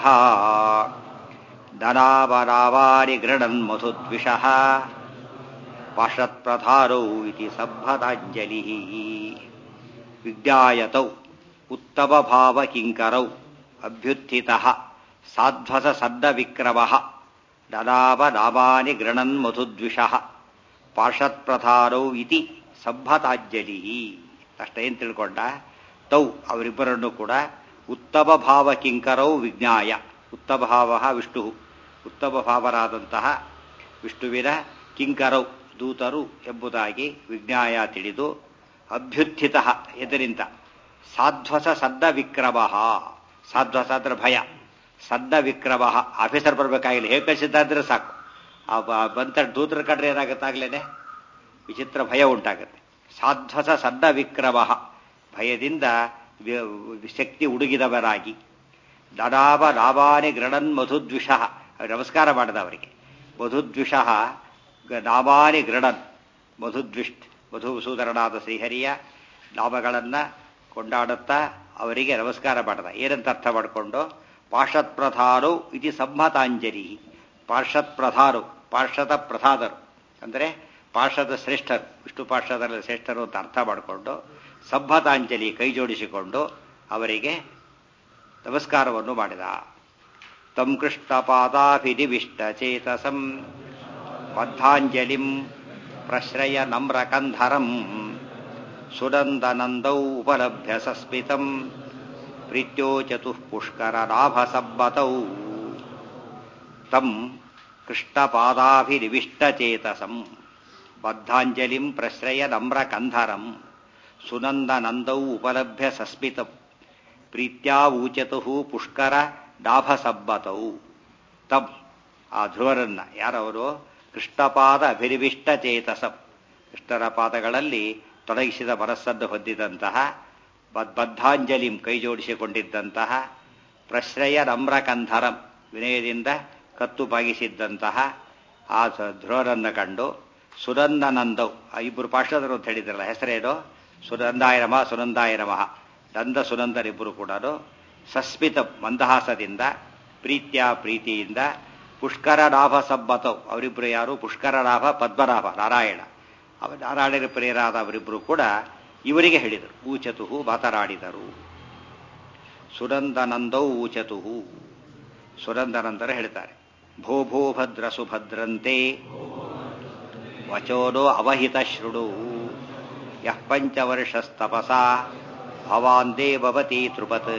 ಧನಾವರಾವಾರಿ ಗೃಣನ್ ಮಧುದ್ವಿಷಃ ಪಾಶತ್ಪ್ರಧಾರೌ ಇತಿ ಸಬ್ಬದಾಂಜಲಿ ವಿಜ್ಞಾಯತೌ ಉತ್ತಮ ಭಾವ ಕಿಂಕರೌ ಅಭ್ಯುತ್ಥಿತ ಸಾಧ್ವಸ ಸದ್ದ ವಿಕ್ರಮ ಧನಾವ ನಾಮಾನಿ ಗೃಣನ್ ಮಧುದ್ವಿಷಃ ಪಾಶತ್ಪ್ರಧಾರೌ ಇತಿ ಸಬ್ಬತಾಂಜಲಿ ಅಷ್ಟೇನ್ ತಿಳ್ಕೊಂಡ ತೌ ಅವರಿಬ್ಬರನ್ನು ಕೂಡ ಉತ್ತಮ ಭಾವ ಕಿಂಕರೌ ವಿಜ್ಞಾಯ ಉತ್ತಮ ಭಾವ ವಿಷ್ಣು ಉತ್ತಮ ಭಾವರಾದಂತಹ ವಿಷ್ಣುವಿನ ಕಿಂಕರೌ ದೂತರು ಎಂಬುದಾಗಿ ವಿಜ್ಞಾಯ ತಿಳಿದು ಅಭ್ಯುತ್ಥಿತ ಎದರಿಂದ ಸಾಧ್ವಸ ಸದ್ದ ವಿಕ್ರಮ ಸಾಧ್ವಸ ಅಂದ್ರೆ ಭಯ ಸದ್ದ ವಿಕ್ರಮ ಆಫೀಸರ್ ಬರಬೇಕಾಗಿಲ್ಲ ಹೇಗೆ ಕಳಿಸಿದ್ದಾದ್ರೆ ಸಾಕು ಆ ಬಂತ ದೂತರ ಕಂಡ್ರೆ ಏನಾಗುತ್ತಾಗ್ಲೇನೆ ವಿಚಿತ್ರ ಭಯ ಉಂಟಾಗುತ್ತೆ ಸಾಧ್ವಸ ಸದ್ದ ವಿಕ್ರಮ ಭಯದಿಂದ ಶಕ್ತಿ ಉಡುಗಿದವರಾಗಿ ದಡಾವ ಲಾಭಾನಿ ಗೃಣನ್ ಮಧುದ್ವಿಷ ನಮಸ್ಕಾರ ಮಾಡಿದ ಅವರಿಗೆ ಮಧುದ್ವಿಷ ಗ- ನಾಮಾನಿ ಗೃಢನ್ ಮಧುದ್ವಿಷ್ಟ್ ಮಧುಸೂದರನಾದ ಶ್ರೀಹರಿಯ ನಾಮಗಳನ್ನು ಕೊಂಡಾಡುತ್ತಾ ಅವರಿಗೆ ನಮಸ್ಕಾರ ಮಾಡ್ದ ಏನಂತ ಅರ್ಥ ಮಾಡಿಕೊಂಡು ಪಾರ್ಷತ್ ಪ್ರಧಾರು ಇತಿ ಸಂಹತಾಂಜಲಿ ಪಾರ್ಷತ್ ಪ್ರಧಾರು ಪಾರ್ಷದ ಪ್ರಧಾದರು ಅಂದರೆ ಪಾರ್ಷದ ಶ್ರೇಷ್ಠರು ವಿಷ್ಣು ಪಾರ್ಷದರ ಶ್ರೇಷ್ಠರು ಅಂತ ಅರ್ಥ ಮಾಡಿಕೊಂಡು ಸಂಹತಾಂಜಲಿ ಕೈ ಜೋಡಿಸಿಕೊಂಡು ಅವರಿಗೆ ನಮಸ್ಕಾರವನ್ನು ಮಾಡಿದ ತಂ ಕೃಷ್ಣಪಾದಾಭಿನಿವಿಷ್ಟ ಚೇತಸಂ ಬದ್ಧಾಂಜಲಿಂ ಪ್ರಶ್ರಯ ನಮ್ರಕಂಧರಂ ಸುನಂದನಂದೌ ಉಪಲಭ್ಯ ಸಸ್ಮಿತಂ ಪ್ರೀತ್ಯೋಚತುಃ ಪುಷ್ಕರ ಲಾಭಸಬ್ಬತೌ ತಂ ಕೃಷ್ಣಪಾದಾಭಿನಿವಿಷ್ಟಚೇತಸಂ ಬದ್ಧಾಂಜಲಿಂ ಪ್ರಶ್ರಯ ನಮ್ರಕಂಧರಂ ಸುನಂದನಂದೌ ಉಪಲಭ್ಯ ಸಸ್ಮಿತಂ ಪ್ರೀತ್ಯಾ ಊಚತು ಪುಷ್ಕರ ಡಾಭಸಬ್ಬತೌ ತಂ ಆ ಧ್ರುವರನ್ನ ಯಾರವರು ಕೃಷ್ಣಪಾದ ಅಭಿನಿವಿಷ್ಟ ಚೇತಸಂ ಕೃಷ್ಣರ ಪಾದಗಳಲ್ಲಿ ತೊಡಗಿಸಿದ ಮನಸ್ಸನ್ನು ಹೊಂದಿದಂತಹ ಬದ್- ಬದ್ಧಾಂಜಲಿಂ ಕೈ ಜೋಡಿಸಿಕೊಂಡಿದ್ದಂತಹ ಪ್ರಶ್ರಯ ನಮ್ರಕಂಧರಂ ವಿನಯದಿಂದ ಕತ್ತು ಬಾಗಿಸಿದ್ದಂತಹ ಆ ಸ- ಧ್ರುವರನ್ನು ಕಂಡು ಸುನಂದನಂದವ್ ಆ ಇಬ್ಬರು ಪಾರ್ಶ್ವದರು ಅಂತ ಹೇಳಿದ್ರಲ್ಲ ಹೆಸರೇನು ಸುನಂದಾಯ ನಮಃ ಸುನಂದಾಯ ನಮಃ ನಂದ ಸುನಂದರಿಬ್ಬರು ಕೂಡ ಸಸ್ಮಿತ ಮಂದಹಾಸದಿಂದ ಪ್ರೀತ್ಯ ಪ್ರೀತಿಯಿಂದ ಪುಷ್ಕರ ಲಾಭ ಸಬ್ಬತವ್ ಅವರಿಬ್ಬರು ಯಾರು ಪುಷ್ಕರ ಲಾಭ ಪದ್ಮನಾಭ ನಾರಾಯಣ ಅವ ನಾರಾಯಣರ ಪ್ರಿಯರಾದ ಅವರಿಬ್ಬರು ಕೂಡ ಇವರಿಗೆ ಹೇಳಿದರು ಊಚತುಹು ಮಾತನಾಡಿದರು ಸುನಂದನಂದೌ ಊಚತುಹು ಸುನಂದನಂತರ ಹೇಳ್ತಾರೆ ಭೋ ಭೋ ಭದ್ರ ಸುಭದ್ರಂತೆ ವಚೋನೋ ಅವಹಿತ ಶೃಣು ಯಃ ಪಂಚವರ್ಷಸ್ತಪಸ ಭವಾನ್ ದೇವವತಿ ತೃಪತ್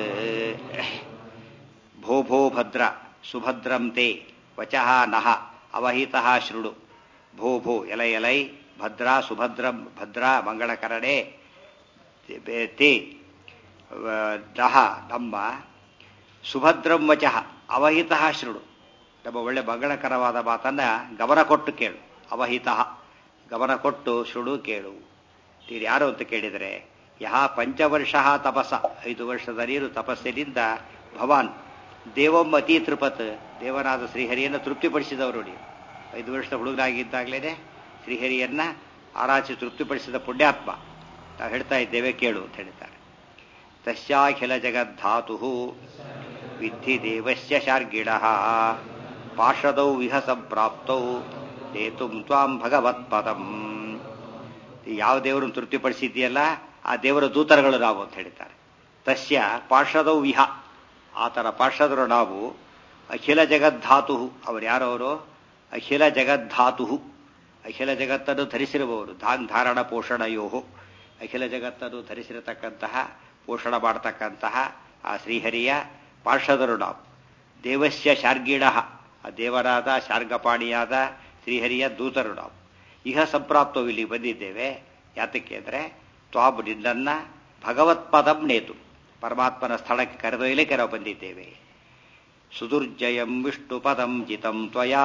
ಭೋ ಭೋ ಭದ್ರ ಸುಭದ್ರಂ ತೇ ವಚಃ ನಃ ಅವಹಿತಃ ಶೃಣು ಭೋ ಭೋ ಎಲೈ ಎಲೈ ಭದ್ರ ಸುಭದ್ರಂ ಭದ್ರ ಮಂಗಳಕರಣೆ ತೇ- ತೇ ವ- ನಃ ನಮ್ಮ ಸುಭದ್ರಂ ವಚಃ ಅವಹಿತಃ ಶೃಣು ನಮ್ಮ ಒಳ್ಳೆ ಮಂಗಳಕರವಾದ ಮಾತನ್ನ ಗಮನ ಕೊಟ್ಟು ಕೇಳು ಅವಹಿತ ಗಮನ ಕೊಟ್ಟು ಶೃಣು ಕೇಳು ಇದು ಯಾರು ಅಂತ ಕೇಳಿದರೆ ಯಹ ಪಂಚವರ್ಷ ತಪಸ ಐದು ವರ್ಷದ ನೀರು ತಪಸ್ಸಿನಿಂದ ಭವಾನ್ ದೇವಂ ಅತಿ ತೃಪತ್ ದೇವನಾದ ಶ್ರೀಹರಿಯನ್ನು ತೃಪ್ತಿಪಡಿಸಿದವರು ನೀವು ಐದು ವರ್ಷದ ಹುಡುಗನಾಗಿದ್ದಾಗಲೇ ಶ್ರೀಹರಿಯನ್ನ ಆರಾಧಿಸಿ ತೃಪ್ತಿಪಡಿಸಿದ ಪುಣ್ಯಾತ್ಮ ನಾವು ಹೇಳ್ತಾ ಇದ್ದೇವೆ ಕೇಳು ಅಂತ ಹೇಳ್ತಾರೆ ತಸ್ಯಾಖಿಲ ಜಗದ್ಧಾತು ವಿದ್ಧಿ ದೇವಸ್ಯ ಶಾರ್ಗಿಣ ಪಾರ್ಷದೌ ವಿಹ ಸಂಪ್ರಾಪ್ತೌ ದೇತುಂ ತ್ವಾಂ ಭಗವತ್ಪದಂ ಯಾವ ದೇವರನ್ನು ತೃಪ್ತಿಪಡಿಸಿದ್ಯಲ್ಲ ಆ ದೇವರ ದೂತರುಗಳು ನಾವು ಅಂತ ಹೇಳ್ತಾರೆ ತಸ್ಯ ಪಾರ್ಷದೌ ವಿಹ ಆತನ ಪಾರ್ಷದರು ನಾವು ಅಖಿಲ ಜಗದ್ಧಾತು ಅವರು ಯಾರವರು ಅಖಿಲ ಜಗದ್ಧಾತು ಅಖಿಲ ಜಗತ್ತನ್ನು ಧರಿಸಿರುವವರು ಧಾನ್ ಧಾರಣ ಪೋಷಣಯೋಹು ಅಖಿಲ ಜಗತ್ತನ್ನು ಧರಿಸಿರತಕ್ಕಂತಹ ಪೋಷಣ ಮಾಡತಕ್ಕಂತಹ ಆ ಶ್ರೀಹರಿಯ ಪಾರ್ಷದರು ನಾವು ದೇವಸ್ಯ ಶಾರ್ಗಿಣ ಆ ದೇವರಾದ ಶಾರ್ಗಪಾಣಿಯಾದ ಶ್ರೀಹರಿಯ ದೂತರು ನಾವು ಇಹ ಸಂಪ್ರಾಪ್ತವು ಇಲ್ಲಿ ಬಂದಿದ್ದೇವೆ ಯಾತಕ್ಕೆ ಅಂದರೆ ತ್ವಾಬ್ ನಿನ್ನನ್ನ ಭಗವತ್ಪದಂ ನೇತು ಪರಮಾತ್ಮನ ಸ್ಥಳಕ್ಕೆ ಕರೆದೊಯ್ಯಲಿಕ್ಕೆ ನಾವು ಬಂದಿದ್ದೇವೆ ಸುದುರ್ಜಯಂ ವಿಷ್ಣುಪದಂ ಜಿತಂ ತ್ವಯಾ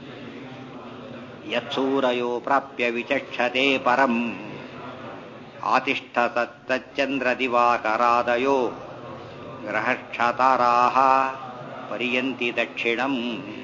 ಯತ್ಸೂರಯೋ ಪ್ರಾಪ್ಯ ವಿಚಕ್ಷತೆ ಪರಂ ಆತಿಷ್ಠ ತಚ್ಚಂದ್ರ ದಿವಾಕರಾದಯೋ ಗ್ರಹಕ್ಷತಾರಾಹ ಪರ್ಯಂತಿ ದಕ್ಷಿಣಂ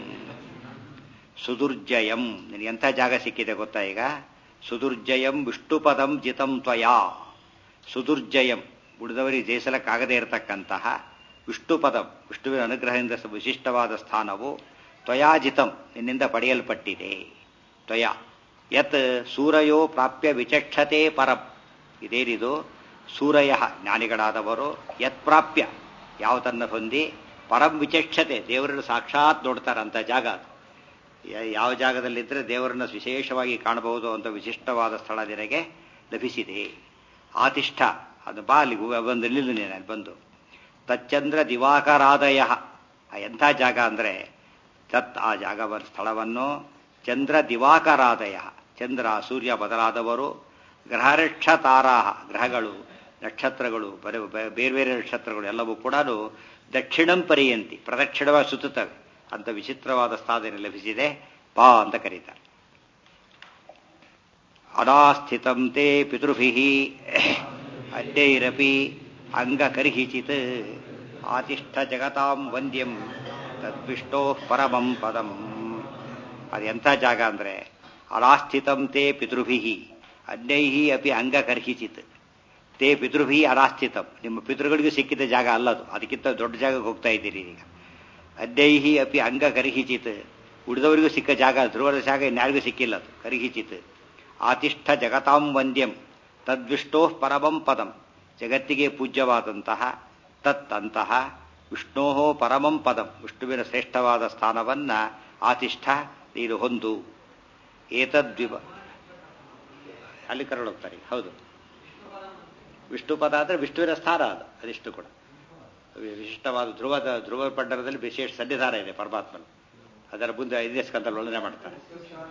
ಸುದುರ್ಜಯಂ ನಿನಗೆ ಎಂಥ ಜಾಗ ಸಿಕ್ಕಿದೆ ಗೊತ್ತಾ ಈಗ ಸುದುರ್ಜಯಂ ವಿಷ್ಣುಪದಂ ಜಿತಂ ತ್ವಯಾ ಸುದುರ್ಜಯಂ ಉಳಿದವರಿಗೆ ಜಯಿಸಲಕ್ಕಾಗದೇ ಇರತಕ್ಕಂತಹ ವಿಷ್ಣುಪದಂ ವಿಷ್ಣುವಿನ ಅನುಗ್ರಹದಿಂದ ಸ- ವಿಶಿಷ್ಟವಾದ ಸ್ಥಾನವು ತ್ವಯಾಜಿತಂ ನಿನ್ನಿಂದ ಪಡೆಯಲ್ಪಟ್ಟಿದೆ ತ್ವಯ ಯತ್ ಸೂರಯೋ ಪ್ರಾಪ್ಯ ವಿಚಕ್ಷತೆ ಪರಂ ಇದೇನಿದು ಸೂರಯ ಜ್ಞಾನಿಗಳಾದವರು ಯತ್ ಪ್ರಾಪ್ಯ ಯಾವತನ್ನ ಹೊಂದಿ ಪರಂ ವಿಚಕ್ಷತೆ ದೇವರನ್ನು ಸಾಕ್ಷಾತ್ ನೋಡ್ತಾರಂತ ಜಾಗ ಅದು ಯ- ಯಾವ ಜಾಗದಲ್ಲಿದ್ದರೆ ದೇವರನ್ನು ವಿಶೇಷವಾಗಿ ಕಾಣಬಹುದು ಅಂತ ವಿಶಿಷ್ಟವಾದ ಸ್ಥಳ ನಿನಗೆ ಲಭಿಸಿದೆ ಆತಿಷ್ಠ ಅದು ಬಾ ಅಲ್ಲಿ ಹೂವು ಬಂದು ನಿಲ್ಲು ನೀನು ಅಲ್ಲಿ ಬಂದು ತಚ್ಚಂದ್ರ ದಿವಾಕರಾದಯ ಆ ಎಂಥ ಜಾಗ ಅಂದರೆ ತತ್ ಆ ಜಾಗ ಸ್ಥಳವನ್ನು ಚಂದ್ರ ದಿವಾಕರಾದಯ ಚಂದ್ರ ಸೂರ್ಯ ಬದಲಾದವರು ಗ್ರಹರಕ್ಷ ತಾರಾಹ ಗ್ರಹಗಳು ನಕ್ಷತ್ರಗಳು ಬರೆ ಬೆ- ಬೇರೆ ಬೇರೆ ನಕ್ಷತ್ರಗಳು ಎಲ್ಲವೂ ಕೂಡ ದಕ್ಷಿಣಂ ಪರಿಯಂತಿ ಪ್ರದಕ್ಷಿಣವಾಗಿ ಸುತ್ತುತ್ತವೆ ಅಂತ ವಿಚಿತ್ರವಾದ ಸಾಧನೆ ಲಭಿಸಿದೆ ಪಾ ಅಂತ ಕರೀತಾರೆ ಅನಾಸ್ಥಿತಂ ತೇ ಪಿತೃಭಿ ಅಡ್ಡೈರಪಿ ಅಂಗಕರ್ಹಿಚಿತ್ ಆತಿಷ್ಠ ಜಗತಾಂ ವಂದ್ಯಂ ತದ್ವಿಷ್ಟೋ ಪರಮಂ ಪದಂ ಅದು ಎಂಥ ಜಾಗ ಅಂದರೆ ಅರಾಸ್ಥಿತಂ ತೇ ಪಿತೃಭಿ ಅನ್ಯೈ ಅಪಿ ಅಂಗಕರ್ಹಿಚಿತ್ ತೇ ಪಿತೃಭಿ ಅರಾಸ್ಥಿತಂ ನಿಮ್ಮ ಪಿತೃಗಳಿಗೂ ಸಿಕ್ಕಿದ ಜಾಗ ಅಲ್ಲದು ಅದಕ್ಕಿಂತ ದೊಡ್ಡ ಜಾಗಕ್ಕೆ ಹೋಗ್ತಾ ಇದ್ದೀರಿ ಈಗ ಅದ್ಯೈಹಿ ಅಪಿ ಅಂಗ ಕರಿಹಿಚಿತ್ ಉಳಿದವರಿಗೂ ಸಿಕ್ಕ ಜಾಗ ಧ್ರುವದ ಜಾಗ ಇನ್ಯಾರಿಗೂ ಸಿಕ್ಕಿಲ್ಲ ಅದು ಕರಿಹಿಚಿತ್ ಆತಿಷ್ಠ ಜಗತಾಂ ವಂದ್ಯಂ ತದ್ವಿಷ್ಟೋ ಪರಮಂ ಪದಂ ಜಗತ್ತಿಗೆ ಪೂಜ್ಯವಾದಂತಹ ತತ್ ಅಂತಹ ವಿಷ್ಣೋ ಪರಮಂ ಪದಂ ವಿಷ್ಣುವಿನ ಶ್ರೇಷ್ಠವಾದ ಸ್ಥಾನವನ್ನ ಆತಿಷ್ಠ ನೀನು ಹೊಂದು ಏತದ್ವಿವ ಅಲ್ಲಿ ಕರಳೋಗ್ತಾರೆ ಹೌದು ವಿಷ್ಣು ಪದ ಅಂದ್ರೆ ವಿಷ್ಣುವಿನ ಸ್ಥಾನ ಅದು ಅದಿಷ್ಟು ಕೂಡ ವಿಶಿಷ್ಟವಾದ ಧ್ರುವದ ಧ್ರುವ ಪಂಡರದಲ್ಲಿ ವಿಶೇಷ ಸನ್ನಿಧಾನ ಇದೆ ಪರಮಾತ್ಮನ ಅದರ ಮುಂದೆ ಇದೇ ಸ್ಕಂದಲ್ಲಿ ವರ್ಣನೆ ಮಾಡ್ತಾರೆ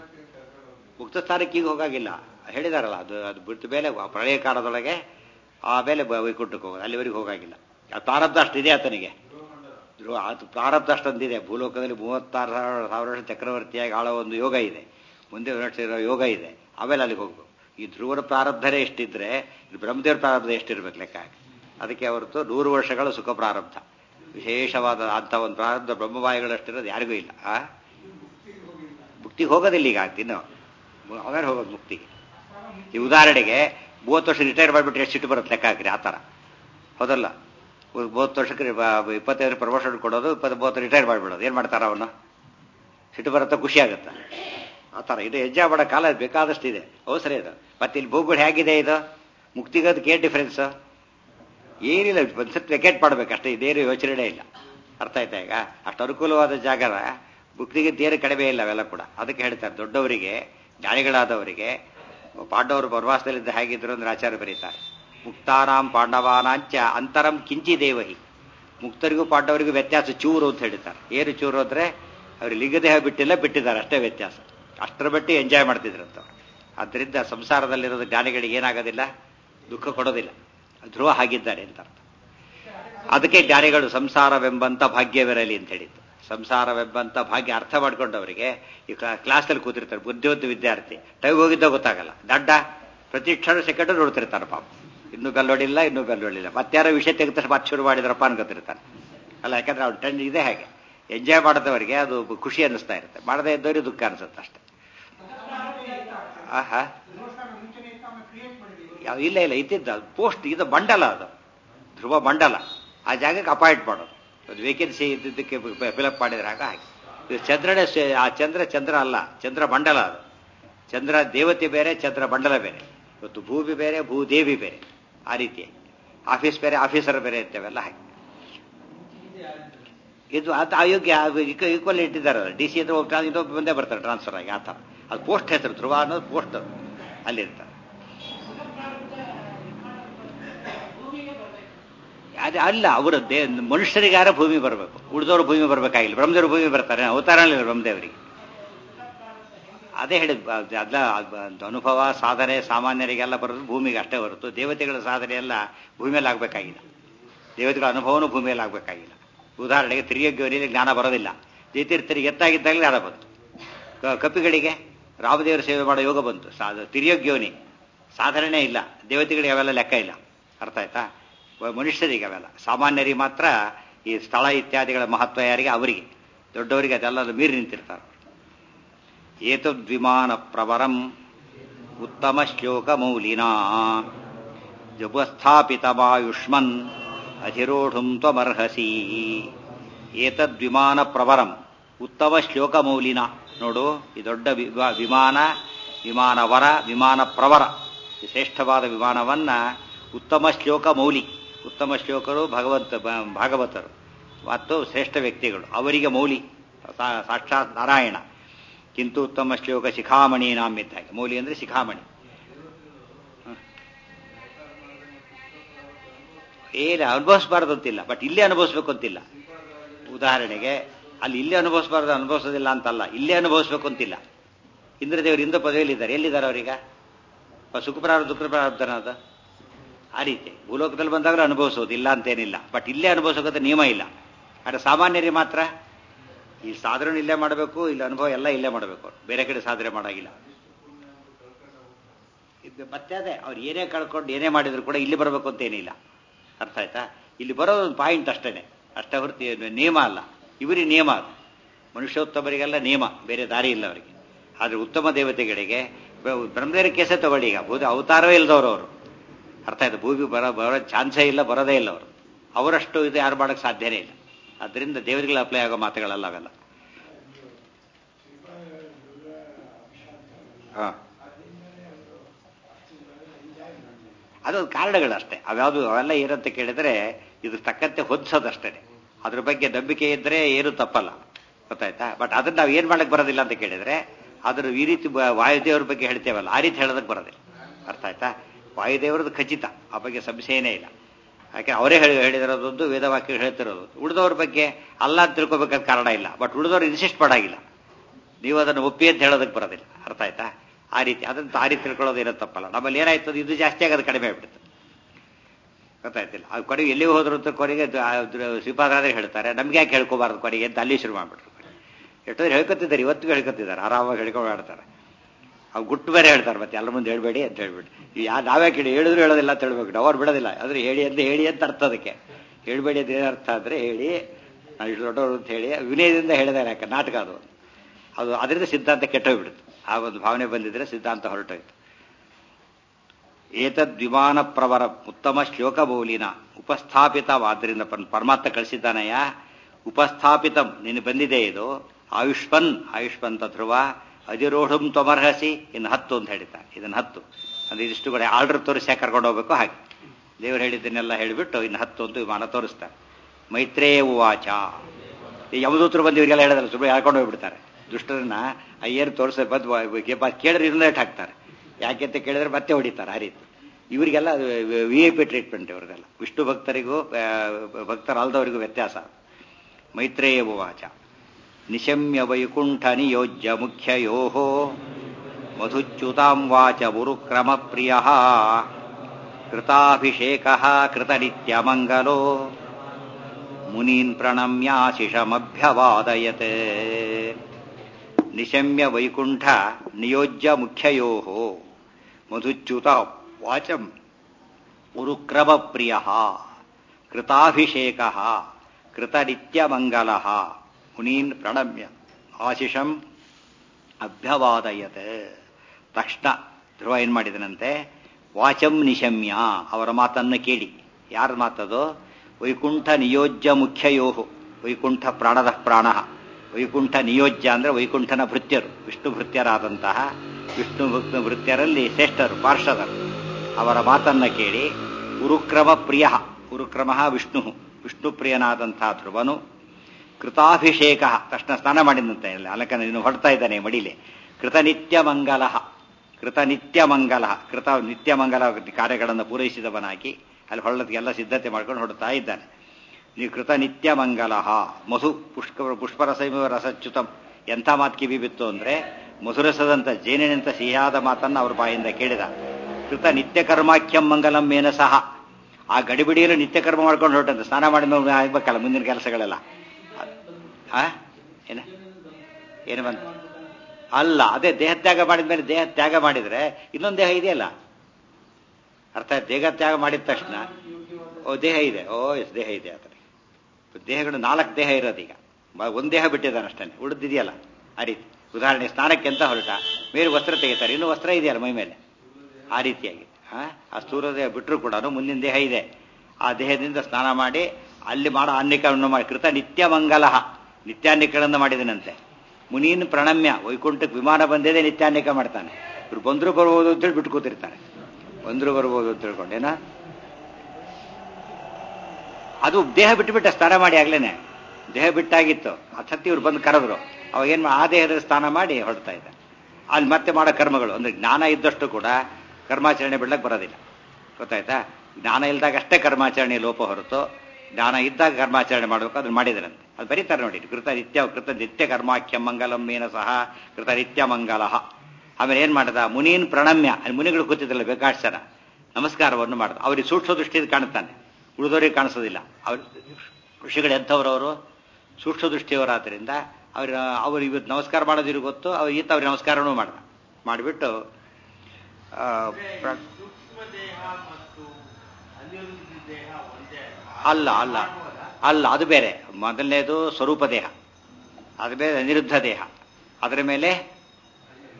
ಮುಕ್ತ ಸ್ಥಾನಕ್ಕೆ ಈಗ ಹೋಗಾಗಿಲ್ಲ ಹೇಳಿದಾರಲ್ಲ ಅದು ಅದು ಬಿಟ್ಟ ಮೇಲೆ ಪ್ರಳಯ ಕಾಲದೊಳಗೆ ಆಮೇಲೆ ವೈಕುಂಠಕ್ಕೆ ಹೋಗೋದು ಅಲ್ಲಿವರೆಗೆ ಹೋಗಾಗಿಲ್ಲ ಆ ಪ್ರಾರಬ್ಧ ಅಷ್ಟಿದೆ ಆತನಿಗೆ ಧ್ರುವ ಅದು ಪ್ರಾರಬ್ಧ ಅಷ್ಟೊಂದಿದೆ ಭೂಲೋಕದಲ್ಲಿ ಮೂವತ್ತಾರು ಸಾವಿರ ಸಾವಿರ ವರ್ಷ ಚಕ್ರವರ್ತಿಯಾಗಿ ಆಳೋ ಒಂದು ಯೋಗ ಇದೆ ಮುಂದೆ ವರ್ಷ ಇರೋ ಯೋಗ ಇದೆ ಆಮೇಲೆ ಅಲ್ಲಿಗೆ ಹೋಗ್ಬೇಕು ಈ ಧ್ರುವನ ಪ್ರಾರಬ್ಧನೇ ಎಷ್ಟಿದ್ರೆ ಇದು ಬ್ರಹ್ಮದೇವ್ರ ಪ್ರಾರಬ್ಧ ಎಷ್ಟಿರ್ಬೇಕು ಲೆಕ್ಕ ಹಾಕಿ ಅದಕ್ಕೆ ಹೊರತು ನೂರು ವರ್ಷಗಳ ಸುಖ ಪ್ರಾರಬ್ಧ ವಿಶೇಷವಾದ ಅಂತ ಒಂದು ಪ್ರಾರಬ್ಧ ಬ್ರಹ್ಮವಾಯುಗಳಷ್ಟಿರೋದು ಯಾರಿಗೂ ಇಲ್ಲ ಆ ಮುಕ್ತಿಗೆ ಹೋಗೋದಿಲ್ಲ ಈಗ ಆಗ್ತಿನ್ನು ಆಮೇಲೆ ಹೋಗೋದು ಮುಕ್ತಿಗೆ ಈ ಉದಾಹರಣೆಗೆ ಮೂವತ್ತು ವರ್ಷ ರಿಟೈರ್ ಮಾಡಿಬಿಟ್ರೆ ಎಷ್ಟು ಸಿಟ್ಟು ಬರುತ್ತೆ ಲೆಕ್ಕ ಹಾಕ್ರಿ ಆ ಥರ ಹೌದಲ್ಲ ಮೂವತ್ತು ವರ್ಷಕ್ಕೆ ಇಪ್ಪತ್ತೈದು ಪ್ರಮೋಷನ್ ಕೊಡೋದು ಇಪ್ಪತ್ತು ಮೂವತ್ತು ರಿಟೈರ್ ಮಾಡಿಬಿಡೋದು ಏನು ಮಾಡ್ತಾರ ಅವನು ಸಿಟ್ಟು ಬರುತ್ತೆ ಖುಷಿ ಆಗುತ್ತೆ ಆ ಥರ ಇದು ಎಂಜಾಯ್ ಮಾಡೋ ಕಾಲ ಬೇಕಾದಷ್ಟು ಇದೆ ಅವಸರ ಇದು ಮತ್ತೆ ಇಲ್ಲಿ ಭೂಗಳು ಹೇಗಿದೆ ಇದು ಮುಕ್ತಿಗದಕ್ಕೆ ಏನು ಡಿಫ್ರೆನ್ಸ್ ಏನಿಲ್ಲ ಒಂದ್ಸತಿ ವೆಕೇಟ್ ಮಾಡ್ಬೇಕು ಅಷ್ಟೇ ಇದೇನು ಯೋಚನೆ ಇಲ್ಲ ಅರ್ಥ ಆಯ್ತಾ ಈಗ ಅಷ್ಟು ಅನುಕೂಲವಾದ ಜಾಗನ ಮುಕ್ತಿಗೆ ದೇರು ಕಡಿಮೆ ಇಲ್ಲ ಅವೆಲ್ಲ ಕೂಡ ಅದಕ್ಕೆ ಹೇಳ್ತಾರೆ ದೊಡ್ಡವರಿಗೆ ಜ್ಞಾನಿಗಳಾದವರಿಗೆ ಪಾಂಡವರು ವನವಾಸದಲ್ಲಿದ್ದ ಹೇಗಿದ್ರು ಅಂದ್ರೆ ಆಚಾರ್ಯ ಬರೀತಾರೆ ಮುಕ್ತಾನಾಂ ಪಾಂಡವಾನಾಂಚ ಅಂತರಂ ಕಿಂಚಿ ದೇವಹಿ ಮುಕ್ತರಿಗೂ ಪಾಂಡವರಿಗೂ ವ್ಯತ್ಯಾಸ ಚೂರು ಅಂತ ಹೇಳ್ತಾರೆ ಏನು ಚೂರು ಅಂದ್ರೆ ಅವ್ರಿಗೆ ಲಿಂಗದೇಹ ಬಿಟ್ಟಿಲ್ಲ ಬಿಟ್ಟಿದ್ದಾರೆ ಅಷ್ಟೇ ವ್ಯತ್ಯಾಸ ಅಷ್ಟರ ಬಟ್ಟಿ ಎಂಜಾಯ್ ಮಾಡ್ತಿದ್ರಂತವ್ರು ಆದ್ದರಿಂದ ಸಂಸಾರದಲ್ಲಿರೋದು ಜ್ಞಾನಿಗಳಿಗೆ ಏನಾಗೋದಿಲ್ಲ ದುಃಖ ಕೊಡೋದಿಲ್ಲ ಧ್ರುವ ಹಾಗಿದ್ದಾರೆ ಅಂತ ಅರ್ಥ ಅದಕ್ಕೆ ಜ್ಞಾನಿಗಳು ಸಂಸಾರವೆಂಬಂತ ಭಾಗ್ಯವಿರಲಿ ಅಂತ ಹೇಳಿದ್ದು ಸಂಸಾರವೆಂಬಂತ ಭಾಗ್ಯ ಅರ್ಥ ಮಾಡ್ಕೊಂಡವರಿಗೆ ಈ ಕ್ಲಾಸಲ್ಲಿ ಕೂತಿರ್ತಾರೆ ಬುದ್ಧಿವಂತ ವಿದ್ಯಾರ್ಥಿ ಟೈಮ್ ಹೋಗಿದ್ದ ಗೊತ್ತಾಗಲ್ಲ ದಡ್ಡ ಪ್ರತಿ ಕ್ಷಣ ಸೆಕೆಂಡ್ ನೋಡ್ತಿರ್ತಾನೆ ಪಾಪ ಇನ್ನೂ ಬೆಲ್ಲೊಡಿಲ್ಲ ಇನ್ನೂ ಬೆಲ್ಲೊಡಿಲ್ಲ ಮತ್ತಾರೋ ವಿಷಯ ತೆಗೆದ ಮತ್ತೆ ಶುರು ಮಾಡಿದ್ರಪ್ಪ ಅನ್ಕೋತಿರ್ತಾನೆ ಅಲ್ಲ ಯಾಕಂದ್ರೆ ಅವ್ನು ಟೆನ್ ಇದೆ ಹಾಗೆ ಎಂಜಾಯ್ ಮಾಡಿದವರಿಗೆ ಅದು ಖುಷಿ ಅನ್ನಿಸ್ತಾ ಇರುತ್ತೆ ಮಾಡದೇ ಇದ್ದವರಿಗೆ ದುಃಖ ಅನಿಸುತ್ತೆ ಅಷ್ಟೇ ಆಹಾ ಇಲ್ಲ ಇಲ್ಲ ಇದ್ದಿದ್ದ ಪೋಸ್ಟ್ ಇದು ಮಂಡಲ ಅದು ಧ್ರುವ ಮಂಡಲ ಆ ಜಾಗಕ್ಕೆ ಅಪಾಯಿಂಟ್ ಮಾಡೋದು ಒಂದು ವೇಕೆನ್ಸಿ ಇದ್ದಿದ್ದಕ್ಕೆ ಫಿಲಪ್ ಮಾಡಿದ್ರೆ ಆಗ ಹಾಗೆ ಇದು ಚಂದ್ರನೇ ಆ ಚಂದ್ರ ಚಂದ್ರ ಅಲ್ಲ ಚಂದ್ರ ಮಂಡಲ ಅದು ಚಂದ್ರ ದೇವತೆ ಬೇರೆ ಚಂದ್ರ ಮಂಡಲ ಬೇರೆ ಇವತ್ತು ಭೂಮಿ ಬೇರೆ ಭೂದೇವಿ ಬೇರೆ ಆ ರೀತಿ ಆಫೀಸ್ ಬೇರೆ ಆಫೀಸರ್ ಬೇರೆ ಇರ್ತೇವೆಲ್ಲ ಹಾಗೆ ಇದು ಅದು ಅಯೋಗ್ಯ ಈಕ್ವಲ್ ಇಟ್ಟಿದ್ದಾರೆ ಡಿ ಸಿ ಅಂದ್ರೆ ಇನ್ನೊಬ್ಬ ಬಂದೇ ಬರ್ತಾರೆ ಟ್ರಾನ್ಸ್ಫರ್ ಆಗಿ ಆ ಥರ ಅದು ಪೋಸ್ಟ್ ಹೆಸರು ಧ್ರುವ ಅನ್ನೋದು ಪೋಸ್ಟ್ ಅದು ಅಲ್ಲಿರ್ತಾರೆ ಅದೇ ಅಲ್ಲ ಅವರು ದೇ ಮನುಷ್ಯರಿಗಾರ ಭೂಮಿ ಬರಬೇಕು ಉಳಿದವರು ಭೂಮಿ ಬರಬೇಕಾಗಿಲ್ಲ ಬ್ರಹ್ಮದೇವರು ಭೂಮಿ ಬರ್ತಾರೆ ಅವತಾರ ಇಲ್ಲ ಬ್ರಹ್ಮದೇವರಿಗೆ ಅದೇ ಹೇಳಿದ್ ಅದ ಅನುಭವ ಸಾಧನೆ ಸಾಮಾನ್ಯರಿಗೆಲ್ಲ ಬರೋದು ಭೂಮಿಗೆ ಅಷ್ಟೇ ಹೊರತು ದೇವತೆಗಳ ಸಾಧನೆ ಎಲ್ಲ ಭೂಮಿಯಲ್ಲಿ ಆಗಬೇಕಾಗಿಲ್ಲ ದೇವತೆಗಳ ಅನುಭವನೂ ಭೂಮಿಯಲ್ಲಿ ಆಗಬೇಕಾಗಿಲ್ಲ ಉದಾಹರಣೆಗೆ ತಿರುಗಿಯಲ್ಲಿ ಜ್ಞಾನ ಬರೋದಿಲ್ಲ ಜೈತೀರ್ಥರಿಗೆ ಎತ್ತಾಗಿದ್ದಾಗಲೇ ಜ್ಞಾನ ಬಂತು ಕಪಿಗಳಿಗೆ ರಾಮದೇವರ ಸೇವೆ ಮಾಡೋ ಯೋಗ ಬಂತು ತಿರಿಯೋಗ್ಯೋನಿ ಸಾಧನೆ ಇಲ್ಲ ದೇವತೆಗಳಿಗೆ ಅವೆಲ್ಲ ಲೆಕ್ಕ ಇಲ್ಲ ಅರ್ಥ ಆಯ್ತಾ ಮನುಷ್ಯರಿಗೆ ಅವೆಲ್ಲ ಸಾಮಾನ್ಯರಿಗೆ ಮಾತ್ರ ಈ ಸ್ಥಳ ಇತ್ಯಾದಿಗಳ ಮಹತ್ವ ಯಾರಿಗೆ ಅವರಿಗೆ ದೊಡ್ಡವರಿಗೆ ಅದೆಲ್ಲ ಮೀರಿ ನಿಂತಿರ್ತಾರೆ ಏತದ್ವಿಮಾನ ಪ್ರವರಂ ಉತ್ತಮ ಶ್ಲೋಕ ಮೌಲಿನಾ ಜುಪಸ್ಥಾಪಿತಮಾಯುಷ್ಮನ್ ಅಧಿರೋಢುಂ ತ್ವಮರ್ಹಸಿ ಏತದ್ವಿಮಾನ ಪ್ರವರಂ ಉತ್ತಮ ಶ್ಲೋಕ ಮೌಲಿನ ನೋಡು ಈ ದೊಡ್ಡ ವಿಮಾನ ವಿಮಾನ ವರ ವಿಮಾನ ಪ್ರವರ ಈ ಶ್ರೇಷ್ಠವಾದ ವಿಮಾನವನ್ನ ಉತ್ತಮ ಶ್ಲೋಕ ಮೌಲಿ ಉತ್ತಮ ಶ್ಲೋಕರು ಭಗವಂತ ಭಾಗವತರು ಮತ್ತು ಶ್ರೇಷ್ಠ ವ್ಯಕ್ತಿಗಳು ಅವರಿಗೆ ಮೌಲಿ ಸಾಕ್ಷಾತ್ ನಾರಾಯಣ ಕಿಂತು ಉತ್ತಮ ಶ್ಲೋಕ ಶಿಖಾಮಣಿ ನಾಮಿದ್ದಾಗೆ ಮೌಲಿ ಅಂದ್ರೆ ಶಿಖಾಮಣಿ ಏನು ಅನುಭವಿಸಬಾರ್ದು ಅಂತಿಲ್ಲ ಬಟ್ ಇಲ್ಲೇ ಅನುಭವಿಸ್ಬೇಕು ಅಂತಿಲ್ಲ ಉದಾಹರಣೆಗೆ ಅಲ್ಲಿ ಇಲ್ಲೇ ಅನುಭವಿಸಬಾರ್ದು ಅನುಭವಿಸೋದಿಲ್ಲ ಅಂತಲ್ಲ ಇಲ್ಲೇ ಅನುಭವಿಸ್ಬೇಕು ಅಂತಿಲ್ಲ ಇಂದ್ರದೇವರು ಇಂದ್ರ ಪದವಿಯಲ್ಲಿದ್ದಾರೆ ಎಲ್ಲಿದ್ದಾರೆ ಅವರೀಗ ಸುಖ ಪ್ರಾರಂಭ ದುಃಖ ಪ್ರಾರಂಭನ ಅದು ಆ ರೀತಿ ಭೂಲೋಕದಲ್ಲಿ ಬಂದಾಗ ಅನುಭವಿಸೋದು ಇಲ್ಲ ಅಂತೇನಿಲ್ಲ ಬಟ್ ಇಲ್ಲೇ ಅನುಭವಿಸೋಕಂತ ನಿಯಮ ಇಲ್ಲ ಆದರೆ ಸಾಮಾನ್ಯರಿಗೆ ಮಾತ್ರ ಈ ಸಾಧನೆ ಇಲ್ಲೇ ಮಾಡಬೇಕು ಇಲ್ಲಿ ಅನುಭವ ಎಲ್ಲ ಇಲ್ಲೇ ಮಾಡಬೇಕು ಬೇರೆ ಕಡೆ ಸಾಧನೆ ಮಾಡಾಗಿಲ್ಲ ಮತ್ತೆ ಅದೇ ಅವ್ರು ಏನೇ ಕಳ್ಕೊಂಡು ಏನೇ ಮಾಡಿದ್ರು ಕೂಡ ಇಲ್ಲಿ ಬರಬೇಕು ಅಂತ ಏನಿಲ್ಲ ಅರ್ಥ ಆಯ್ತಾ ಇಲ್ಲಿ ಬರೋದು ಒಂದು ಪಾಯಿಂಟ್ ಅಷ್ಟೇನೆ ಅಷ್ಟೇ ಹೊರತು ನಿಯಮ ಅಲ್ಲ ಇವರಿಗೆ ನಿಯಮ ಅದು ಮನುಷ್ಯೋತ್ತಮರಿಗೆಲ್ಲ ನಿಯಮ ಬೇರೆ ದಾರಿ ಇಲ್ಲ ಅವರಿಗೆ ಆದರೆ ಉತ್ತಮ ದೇವತೆಗಳಿಗೆ ಬ- ಬ್ರಹ್ಮದೇವರ ಕೇಸೇ ತಗೊಳ್ಳಿ ಈಗ ಭೂತ ಅವತಾರವೇ ಇಲ್ದವ್ರು ಅವರು ಅರ್ಥ ಆಯ್ತು ಭೂಮಿ ಬರೋ ಬರೋ ಚಾನ್ಸೇ ಇಲ್ಲ ಬರೋದೇ ಇಲ್ಲ ಅವರು ಅವರಷ್ಟು ಇದು ಯಾರು ಮಾಡೋಕ್ಕೆ ಸಾಧ್ಯನೇ ಇಲ್ಲ ಅದರಿಂದ ದೇವರಿಗೆ ಅಪ್ಲೈ ಆಗೋ ಮಾತುಗಳಲ್ಲ ಅವೆಲ್ಲ ಹಾಂ ಅದು ಕಾರಣಗಳಷ್ಟೇ ಅವ್ಯಾವುದು ಅವೆಲ್ಲ ಏನಂತ ಕೇಳಿದ್ರೆ ಇದು ತಕ್ಕಂತೆ ಹೊದಿಸೋದಷ್ಟೇ ಅದ್ರ ಬಗ್ಗೆ ನಂಬಿಕೆ ಇದ್ರೆ ಏನು ತಪ್ಪಲ್ಲ ಗೊತ್ತಾಯ್ತಾ ಬಟ್ ಅದನ್ನ ನಾವು ಏನ್ ಮಾಡಕ್ ಬರೋದಿಲ್ಲ ಅಂತ ಕೇಳಿದ್ರೆ ಅದ್ರ ಈ ರೀತಿ ಬ- ವಾಯುದೇವ್ರ ಬಗ್ಗೆ ಹೇಳ್ತೇವಲ್ಲ ಆ ರೀತಿ ಹೇಳೋದಕ್ಕೆ ಬರೋದಿಲ್ಲ ಅರ್ಥ ಆಯ್ತಾ ವಾಯುದೇವರದ್ದು ಖಚಿತ ಆ ಬಗ್ಗೆ ಸಂಶಯನೇ ಇಲ್ಲ ಯಾಕೆ ಅವರೇ ಹೇಳಿ ಹೇಳಿದಿರೋದೊಂದು ವೇದವಾಕ್ಯ ಹೇಳ್ತಿರೋದು ಉಳಿದವ್ರ ಬಗ್ಗೆ ಅಲ್ಲ ಅಂತ ತಿಳ್ಕೊಬೇಕಾದ ಕಾರಣ ಇಲ್ಲ ಬಟ್ ಉಳಿದವ್ರು ಇನ್ಸಿಸ್ಟ್ ಮಾಡಾಗಿಲ್ಲ ನೀವು ಅದನ್ನು ಒಪ್ಪಿ ಅಂತ ಹೇಳೋದಕ್ಕೆ ಬರೋದಿಲ್ಲ ಅರ್ಥ ಆಯ್ತಾ ಆ ರೀತಿ ಅದನ್ನ ಆ ರೀತಿ ತಿಳ್ಕೊಳ್ಳೋದು ಏನೋ ತಪ್ಪಲ್ಲ ನಮ್ಮಲ್ಲಿ ಏನಾಯ್ತು ಇದು ಜಾಸ್ತಿ ಆಗೋದು ಕಡಿಮೆ ಆಗ್ಬಿಡುತ್ತೆ ಗೊತ್ತಾಯ್ತಿಲ್ಲ ಅದು ಕೊನೆಗೆ ಎಲ್ಲಿ ಹೋದ್ರು ಅಂತ ಕೊನೆಗೆ ದ- ಆ ದ್ರ- ಶ್ರೀಪಾದರಾದ್ರೆ ಹೇಳ್ತಾರೆ ನಮ್ಗೆ ಯಾಕೆ ಹೇಳ್ಕೋಬಾರ್ದು ಕೊನೆಗೆ ಅಂತ ಅಲ್ಲಿ ಶುರು ಮಾಡ್ಬಿಟ್ರು ಎಷ್ಟೊಂದು ಹೇಳ್ಕೊತಿದ್ದಾರೆ ಇವತ್ತಿಗೂ ಹೇಳ್ಕೊತಿದ್ದಾರೆ ಆರಾಮಾಗಿ ಹೇಳ್ಕೊಂಡು ಆಡ್ತಾರೆ ಅವು ಗುಟ್ಟು ಬೇರೆ ಹೇಳ್ತಾರೆ ಮತ್ತೆ ಎಲ್ಲ ಮುಂದೆ ಹೇಳ್ಬೇಡಿ ಅಂತ ಹೇಳ್ಬಿಟ್ಟು ಯಾ ನಾವೇ ಕೇಳಿ ಹೇಳಿದ್ರು ಹೇಳೋದಿಲ್ಲ ಅಂತ ಹೇಳ್ಬೇಕು ಅವ್ರು ಬಿಡೋದಿಲ್ಲ ಆದ್ರೆ ಹೇಳಿ ಅಂತ ಹೇಳಿ ಅಂತ ಅರ್ಥ ಅದಕ್ಕೆ ಹೇಳ್ಬೇಡಿ ಅಂತ ಏನು ಅರ್ಥ ಅಂದ್ರೆ ಹೇಳಿ ನಾವು ಇಷ್ಟು ದೊಡ್ಡವರು ಅಂತ ಹೇಳಿ ವಿನಯದಿಂದ ಹೇಳಿದಾರೆ ಯಾಕೆ ನಾಟಕ ಅದು ಅದು ಅದರಿಂದ ಸಿದ್ಧಾಂತ ಕೆಟ್ಟೋಗ್ಬಿಡುತ್ತೆ ಆ ಒಂದು ಭಾವನೆ ಬಂದಿದ್ರೆ ಸಿದ್ಧಾಂತ ಹೊರಟೋಯ್ತು ಏತದ್ವಿಮಾನ ಪ್ರವರ ಉತ್ತಮ ಶ್ಲೋಕ ಮೌಲಿನ ಉಪಸ್ಥಾಪಿತವಾದ್ರಿಂದ ಪರ್- ಪರಮಾತ್ಮ ಕಳಿಸಿದ್ದಾನಯ್ಯ ಉಪಸ್ಥಾಪಿತಂ ನೀನು ಬಂದಿದೆ ಇದು ಆಯುಷ್ಮನ್ ಆಯುಷ್ಮಂತ ಧ್ರುವ ಅಧಿರೋಢಂ ತ್ವಮರ್ಹಸಿ ಇನ್ನು ಹತ್ತು ಅಂತ ಹೇಳಿದ್ದ ಇದನ್ನು ಹತ್ತು ಅಂದ್ರೆ ಇದಿಷ್ಟು ಕಡೆ ಆರ್ಡರ್ ತೋರಿಸಿ ಯಾಕೆ ಕರ್ಕೊಂಡು ಹೋಗ್ಬೇಕು ಹಾಗೆ ದೇವರು ಹೇಳಿದ್ದನ್ನೆಲ್ಲ ಹೇಳಿಬಿಟ್ಟು ಇನ್ನು ಹತ್ತು ಅಂತ ವಿಮಾನ ತೋರಿಸ್ತಾರೆ ಮೈತ್ರೇಯ ಉವಾಚ ಈ ಯಮದೂತರು ಬಂದು ಇವರಿಗೆಲ್ಲ ಹೇಳೋದಲ್ಲ ಸುಮ್ಮನೆ ಹೇಳ್ಕೊಂಡು ಹೋಗ್ಬಿಡ್ತಾರೆ ದುಷ್ಟರನ್ನ ಅಯ್ಯರು ತೋರಿಸ ಬಂದು ಕೇಳಿದ್ರೆ ಇರ್ಲೇಟ್ ಹಾಕ್ತಾರೆ ಯಾಕೆ ಅಂತ ಕೇಳಿದ್ರೆ ಮತ್ತೆ ಹೊಡಿತಾರೆ ಆ ರೀತಿ ಇವರಿಗೆಲ್ಲ ವಿ ಐ ಪಿ ಟ್ರೀಟ್ಮೆಂಟ್ ಇವ್ರಿಗೆಲ್ಲ ವಿಷ್ಣು ಭಕ್ತರಿಗೂ ಆ, ಭಕ್ತರಲ್ದವರಿಗೂ ವ್ಯತ್ಯಾಸ ಮೈತ್ರೇಯ ಉವಾಚ ನಿಶಮ್ಯ ವೈಕುಂಠ ನಿಯೋಜ್ಯ ಮುಖ್ಯಯೋ ಮಧುಚ್ಯುತಾಂ ವಾಚ ಗುರುಕ್ರಮ ಪ್ರಿಯ ಕೃತಾಭಿಷೇಕ ಕೃತನಿತ್ಯಮಂಗಲೋ ಮುನೀನ್ ಪ್ರಣಮ್ಯಾಶಿಷಮಭ್ಯವಾದಯತ್ ನಿಶಮ್ಯ ವೈಕುಂಠ ನಿಯೋಜ್ಯ ಮುಖ್ಯಯೋ ಮಧುಚ್ಯುತ ವಾಚಂ ಉರುಕ್ರಮ ಪ್ರಿಯ ಕೃತಾಭಿಷೇಕ ಕೃತನಿತ್ಯಮಂಗಲ ಮುನೀನ್ ಪ್ರಣಮ್ಯ ಆಶಿಷಂ ಅಭ್ಯವಾದಯತ್ ತಕ್ಷಣ ಧ್ರುವ ಏನ್ ಮಾಡಿದನಂತೆ ವಾಚಂ ನಿಶಮ್ಯ ಅವರ ಮಾತನ್ನು ಕೇಳಿ ಯಾರ ಮಾತದು ವೈಕುಂಠ ನಿಯೋಜ್ಯ ಮುಖ್ಯಯೋ ವೈಕುಂಠ ಪ್ರಾಣದ ಪ್ರಾಣ ವೈಕುಂಠ ನಿಯೋಜ್ಯ ಅಂದ್ರೆ ವೈಕುಂಠನ ಭೃತ್ಯರು ವಿಷ್ಣು ಭೃತ್ಯರಾದಂತಹ ವಿಷ್ಣು ಭಕ್ತ ಭೃತ್ಯರಲ್ಲಿ ಶ್ರೇಷ್ಠರು ಪಾರ್ಷದರು ಅವರ ಮಾತನ್ನ ಕೇಳಿ ಉರುಕ್ರಮ ಪ್ರಿಯ ಉರುಕ್ರಮ ವಿಷ್ಣು ವಿಷ್ಣು ಪ್ರಿಯನಾದಂತಹ ಧ್ರುವನು ಕೃತಾಭಿಷೇಕ ತಕ್ಷಣ ಸ್ನಾನ ಮಾಡಿದಂತೆ ಅಲಕನ ಇನ್ನು ಹೊಡ್ತಾ ಇದ್ದಾನೆ ಮಡಿಲೆ ಕೃತನಿತ್ಯ ಮಂಗಲ ಕೃತನಿತ್ಯ ಮಂಗಲ ಕೃತ ನಿತ್ಯ ಮಂಗಲ ಕಾರ್ಯಗಳನ್ನು ಪೂರೈಸಿದವನಾಗಿ ಅಲ್ಲಿ ಹೊಳ್ಳದಕ್ಕೆಲ್ಲ ಸಿದ್ಧತೆ ಮಾಡ್ಕೊಂಡು ಹೊಡ್ತಾ ಇದ್ದಾನೆ ನೀವು ಕೃತ ನಿತ್ಯ ಮಂಗಲ ಮಧು ಪುಷ್ಪ ಪುಷ್ಪರಸೈವ ರಸಚ್ಯುತಂ ಎಂಥ ಮಾತು ಕಿವಿ ಬಿತ್ತು ಅಂದ್ರೆ ಮಧುರಸದಂತ ಜೇನಿನಂತ ಸಿಹಿಯಾದ ಮಾತನ್ನ ಅವ್ರ ಬಾಯಿಂದ ಕೇಳಿದ ಕೃತ ನಿತ್ಯ ಕರ್ಮಾಖ್ಯಂ ಮಂಗಲಂ ಮೇನ ಸಹ ಆ ಗಡಿಬಿಡಿಯಲ್ಲೂ ನಿತ್ಯ ಕರ್ಮ ಮಾಡ್ಕೊಂಡು ಹೊರಟಂತೆ ಸ್ನಾನ ಮಾಡಿದ ಆಗ್ಬೇಕಲ್ಲ ಮುಂದಿನ ಕೆಲಸಗಳೆಲ್ಲ ಆ ಏನ ಏನು ಬಂತ ಅಲ್ಲ ಅದೇ ದೇಹ ತ್ಯಾಗ ಮಾಡಿದ ಮೇಲೆ ದೇಹ ತ್ಯಾಗ ಮಾಡಿದ್ರೆ ಇನ್ನೊಂದು ದೇಹ ಇದೆಯಲ್ಲ ಅರ್ಥ ಆಯ್ತು ದೇಹ ತ್ಯಾಗ ಮಾಡಿದ ತಕ್ಷಣ ಓ ದೇಹ ಇದೆ ಓ ಎಸ್ ದೇಹ ಇದೆ ಆತನಿಗೆ ದೇಹಗಳು ನಾಲ್ಕು ದೇಹ ಇರೋದು ಈಗ ಬ- ಒಂದ್ ದೇಹ ಬಿಟ್ಟಿದ್ದಾನೆ ಅಷ್ಟೇ ಉಳಿದಿದೆಯಲ್ಲ ಆ ರೀತಿ ಉದಾಹರಣೆ ಸ್ನಾನಕ್ಕೆ ಅಂತ ಹೊರಟ ಮೇಲೆ ವಸ್ತ್ರ ತೆಗಿತಾರೆ ಇನ್ನೂ ವಸ್ತ್ರ ಇದೆಯಲ್ಲ ಮೈ ಮೇಲೆ ಆ ರೀತಿಯಾಗಿ ಆ ಆ ಸ್ಥೂಲ ದೇಹ ಬಿಟ್ಟರು ಕೂಡ ಮುಂದಿನ ದೇಹ ಇದೆ ಆ ದೇಹದಿಂದ ಸ್ನಾನ ಮಾಡಿ ಅಲ್ಲಿ ಮಾಡೋ ಅನ್ನಿಕವನ್ನು ಮಾಡಿ ಕೃತ ನಿತ್ಯ ಮಂಗಲ ನಿತ್ಯಾನ್ನಿಕಗಳನ್ನು ಮಾಡಿದನಂತೆ ಮುನೀನ್ ಪ್ರಣಮ್ಯ ವೈಕುಂಠಕ್ಕೆ ವಿಮಾನ ಬಂದಿದೆ ನಿತ್ಯಾನ್ನಿಕ ಮಾಡ್ತಾನೆ ಇವ್ರು ಬಂದ್ರು ಬರ್ಬೋದು ಅಂತೇಳಿ ಬಿಟ್ಟು ಕೂತಿರ್ತಾರೆ ಬಂದ್ರು ಬರ್ಬೋದು ಅಂತ ತಿಳ್ಕೊಂಡೇನಾ ಅದು ದೇಹ ಬಿಟ್ಟು ಬಿಟ್ಟ ಸ್ನಾನ ಮಾಡಿ ಆಗ್ಲೇನೆ ದೇಹ ಬಿಟ್ಟಾಗಿತ್ತು ಅಸತ್ತಿ ಇವ್ರು ಬಂದು ಕರೆದ್ರು ಅವಾಗ ಏನ್ ಮಾ- ಆ ದೇಹದ ಸ್ನಾನ ಮಾಡಿ ಹೊರಡ್ತಾ ಇದ್ದ ಅಲ್ಲಿ ಮತ್ತೆ ಮಾಡೋ ಕರ್ಮಗಳು ಅಂದ್ರೆ ಜ್ಞಾನ ಇದ್ದಷ್ಟು ಕೂಡ ಕರ್ಮಾಚರಣೆ ಬಿಡ್ಲಕ್ಕೆ ಬರೋದಿಲ್ಲ ಗೊತ್ತಾಯ್ತಾ ಜ್ಞಾನ ಇಲ್ದಾಗ ಅಷ್ಟೇ ಕರ್ಮಾಚರಣೆ ಲೋಪ ಹೊರತು ಜ್ಞಾನ ಇದ್ದಾಗ ಕರ್ಮಾಚರಣೆ ಮಾಡಬೇಕು ಅದನ್ನ ಮಾಡಿದರಂತೆ ಅದು ಬರೀತಾರೆ ನೋಡಿ ಕೃತ ನಿತ್ಯ ಕೃತ ನಿತ್ಯ ಕರ್ಮಾಖ್ಯ ಮಂಗಲಂ ಮೇನ ಸಹ ಕೃತ ನಿತ್ಯ ಮಂಗಲ ಆಮೇಲೆ ಏನ್ ಮಾಡದ ಮುನೀನ್ ಪ್ರಣಮ್ಯ ಅಲ್ಲಿ ಮುನಿಗಳು ಕೂತಿದ್ರಲ್ಲ ಬೇಕಾಷ್ಟು ಜನ ನಮಸ್ಕಾರವನ್ನು ಮಾಡ್ದ ಅವ್ರಿಗೆ ಸೂಕ್ಷ್ಮ ದೃಷ್ಟಿಯಿಂದ ಕಾಣುತ್ತಾನೆ ಉಳಿದವರಿಗೆ ಕಾಣಿಸೋದಿಲ್ಲ ಅವ್ರ ಋಷಿಗಳು ಎಂಥವ್ರವರು ಸೂಕ್ಷ್ಮ ದೃಷ್ಟಿಯವರಾದ್ದರಿಂದ ಅವ್ರ ಅವ್ರು ಇವತ್ತು ನಮಸ್ಕಾರ ಮಾಡೋದಿರು ಗೊತ್ತು ಅವ್ರು ಈತ ಅವ್ರಿಗೆ ನಮಸ್ಕಾರನೂ ಮಾಡ್ದ ಮಾಡಿಬಿಟ್ಟು ಆ, ಪ್ರ- ಸೂಕ್ಷ್ಮ ದೇಹ ಮತ್ತು ಅನಿರುದ್ಧ ದೇಹ ಒಂದೇ ಅಲ್ಲ ಅಲ್ಲ ಅಲ್ಲ ಅದು ಬೇರೆ ಮೊದಲನೇದು ಸ್ವರೂಪ ದೇಹ ಅದು ಬೇರೆ ಅನಿರುದ್ಧ ದೇಹ ಅದರ ಮೇಲೆ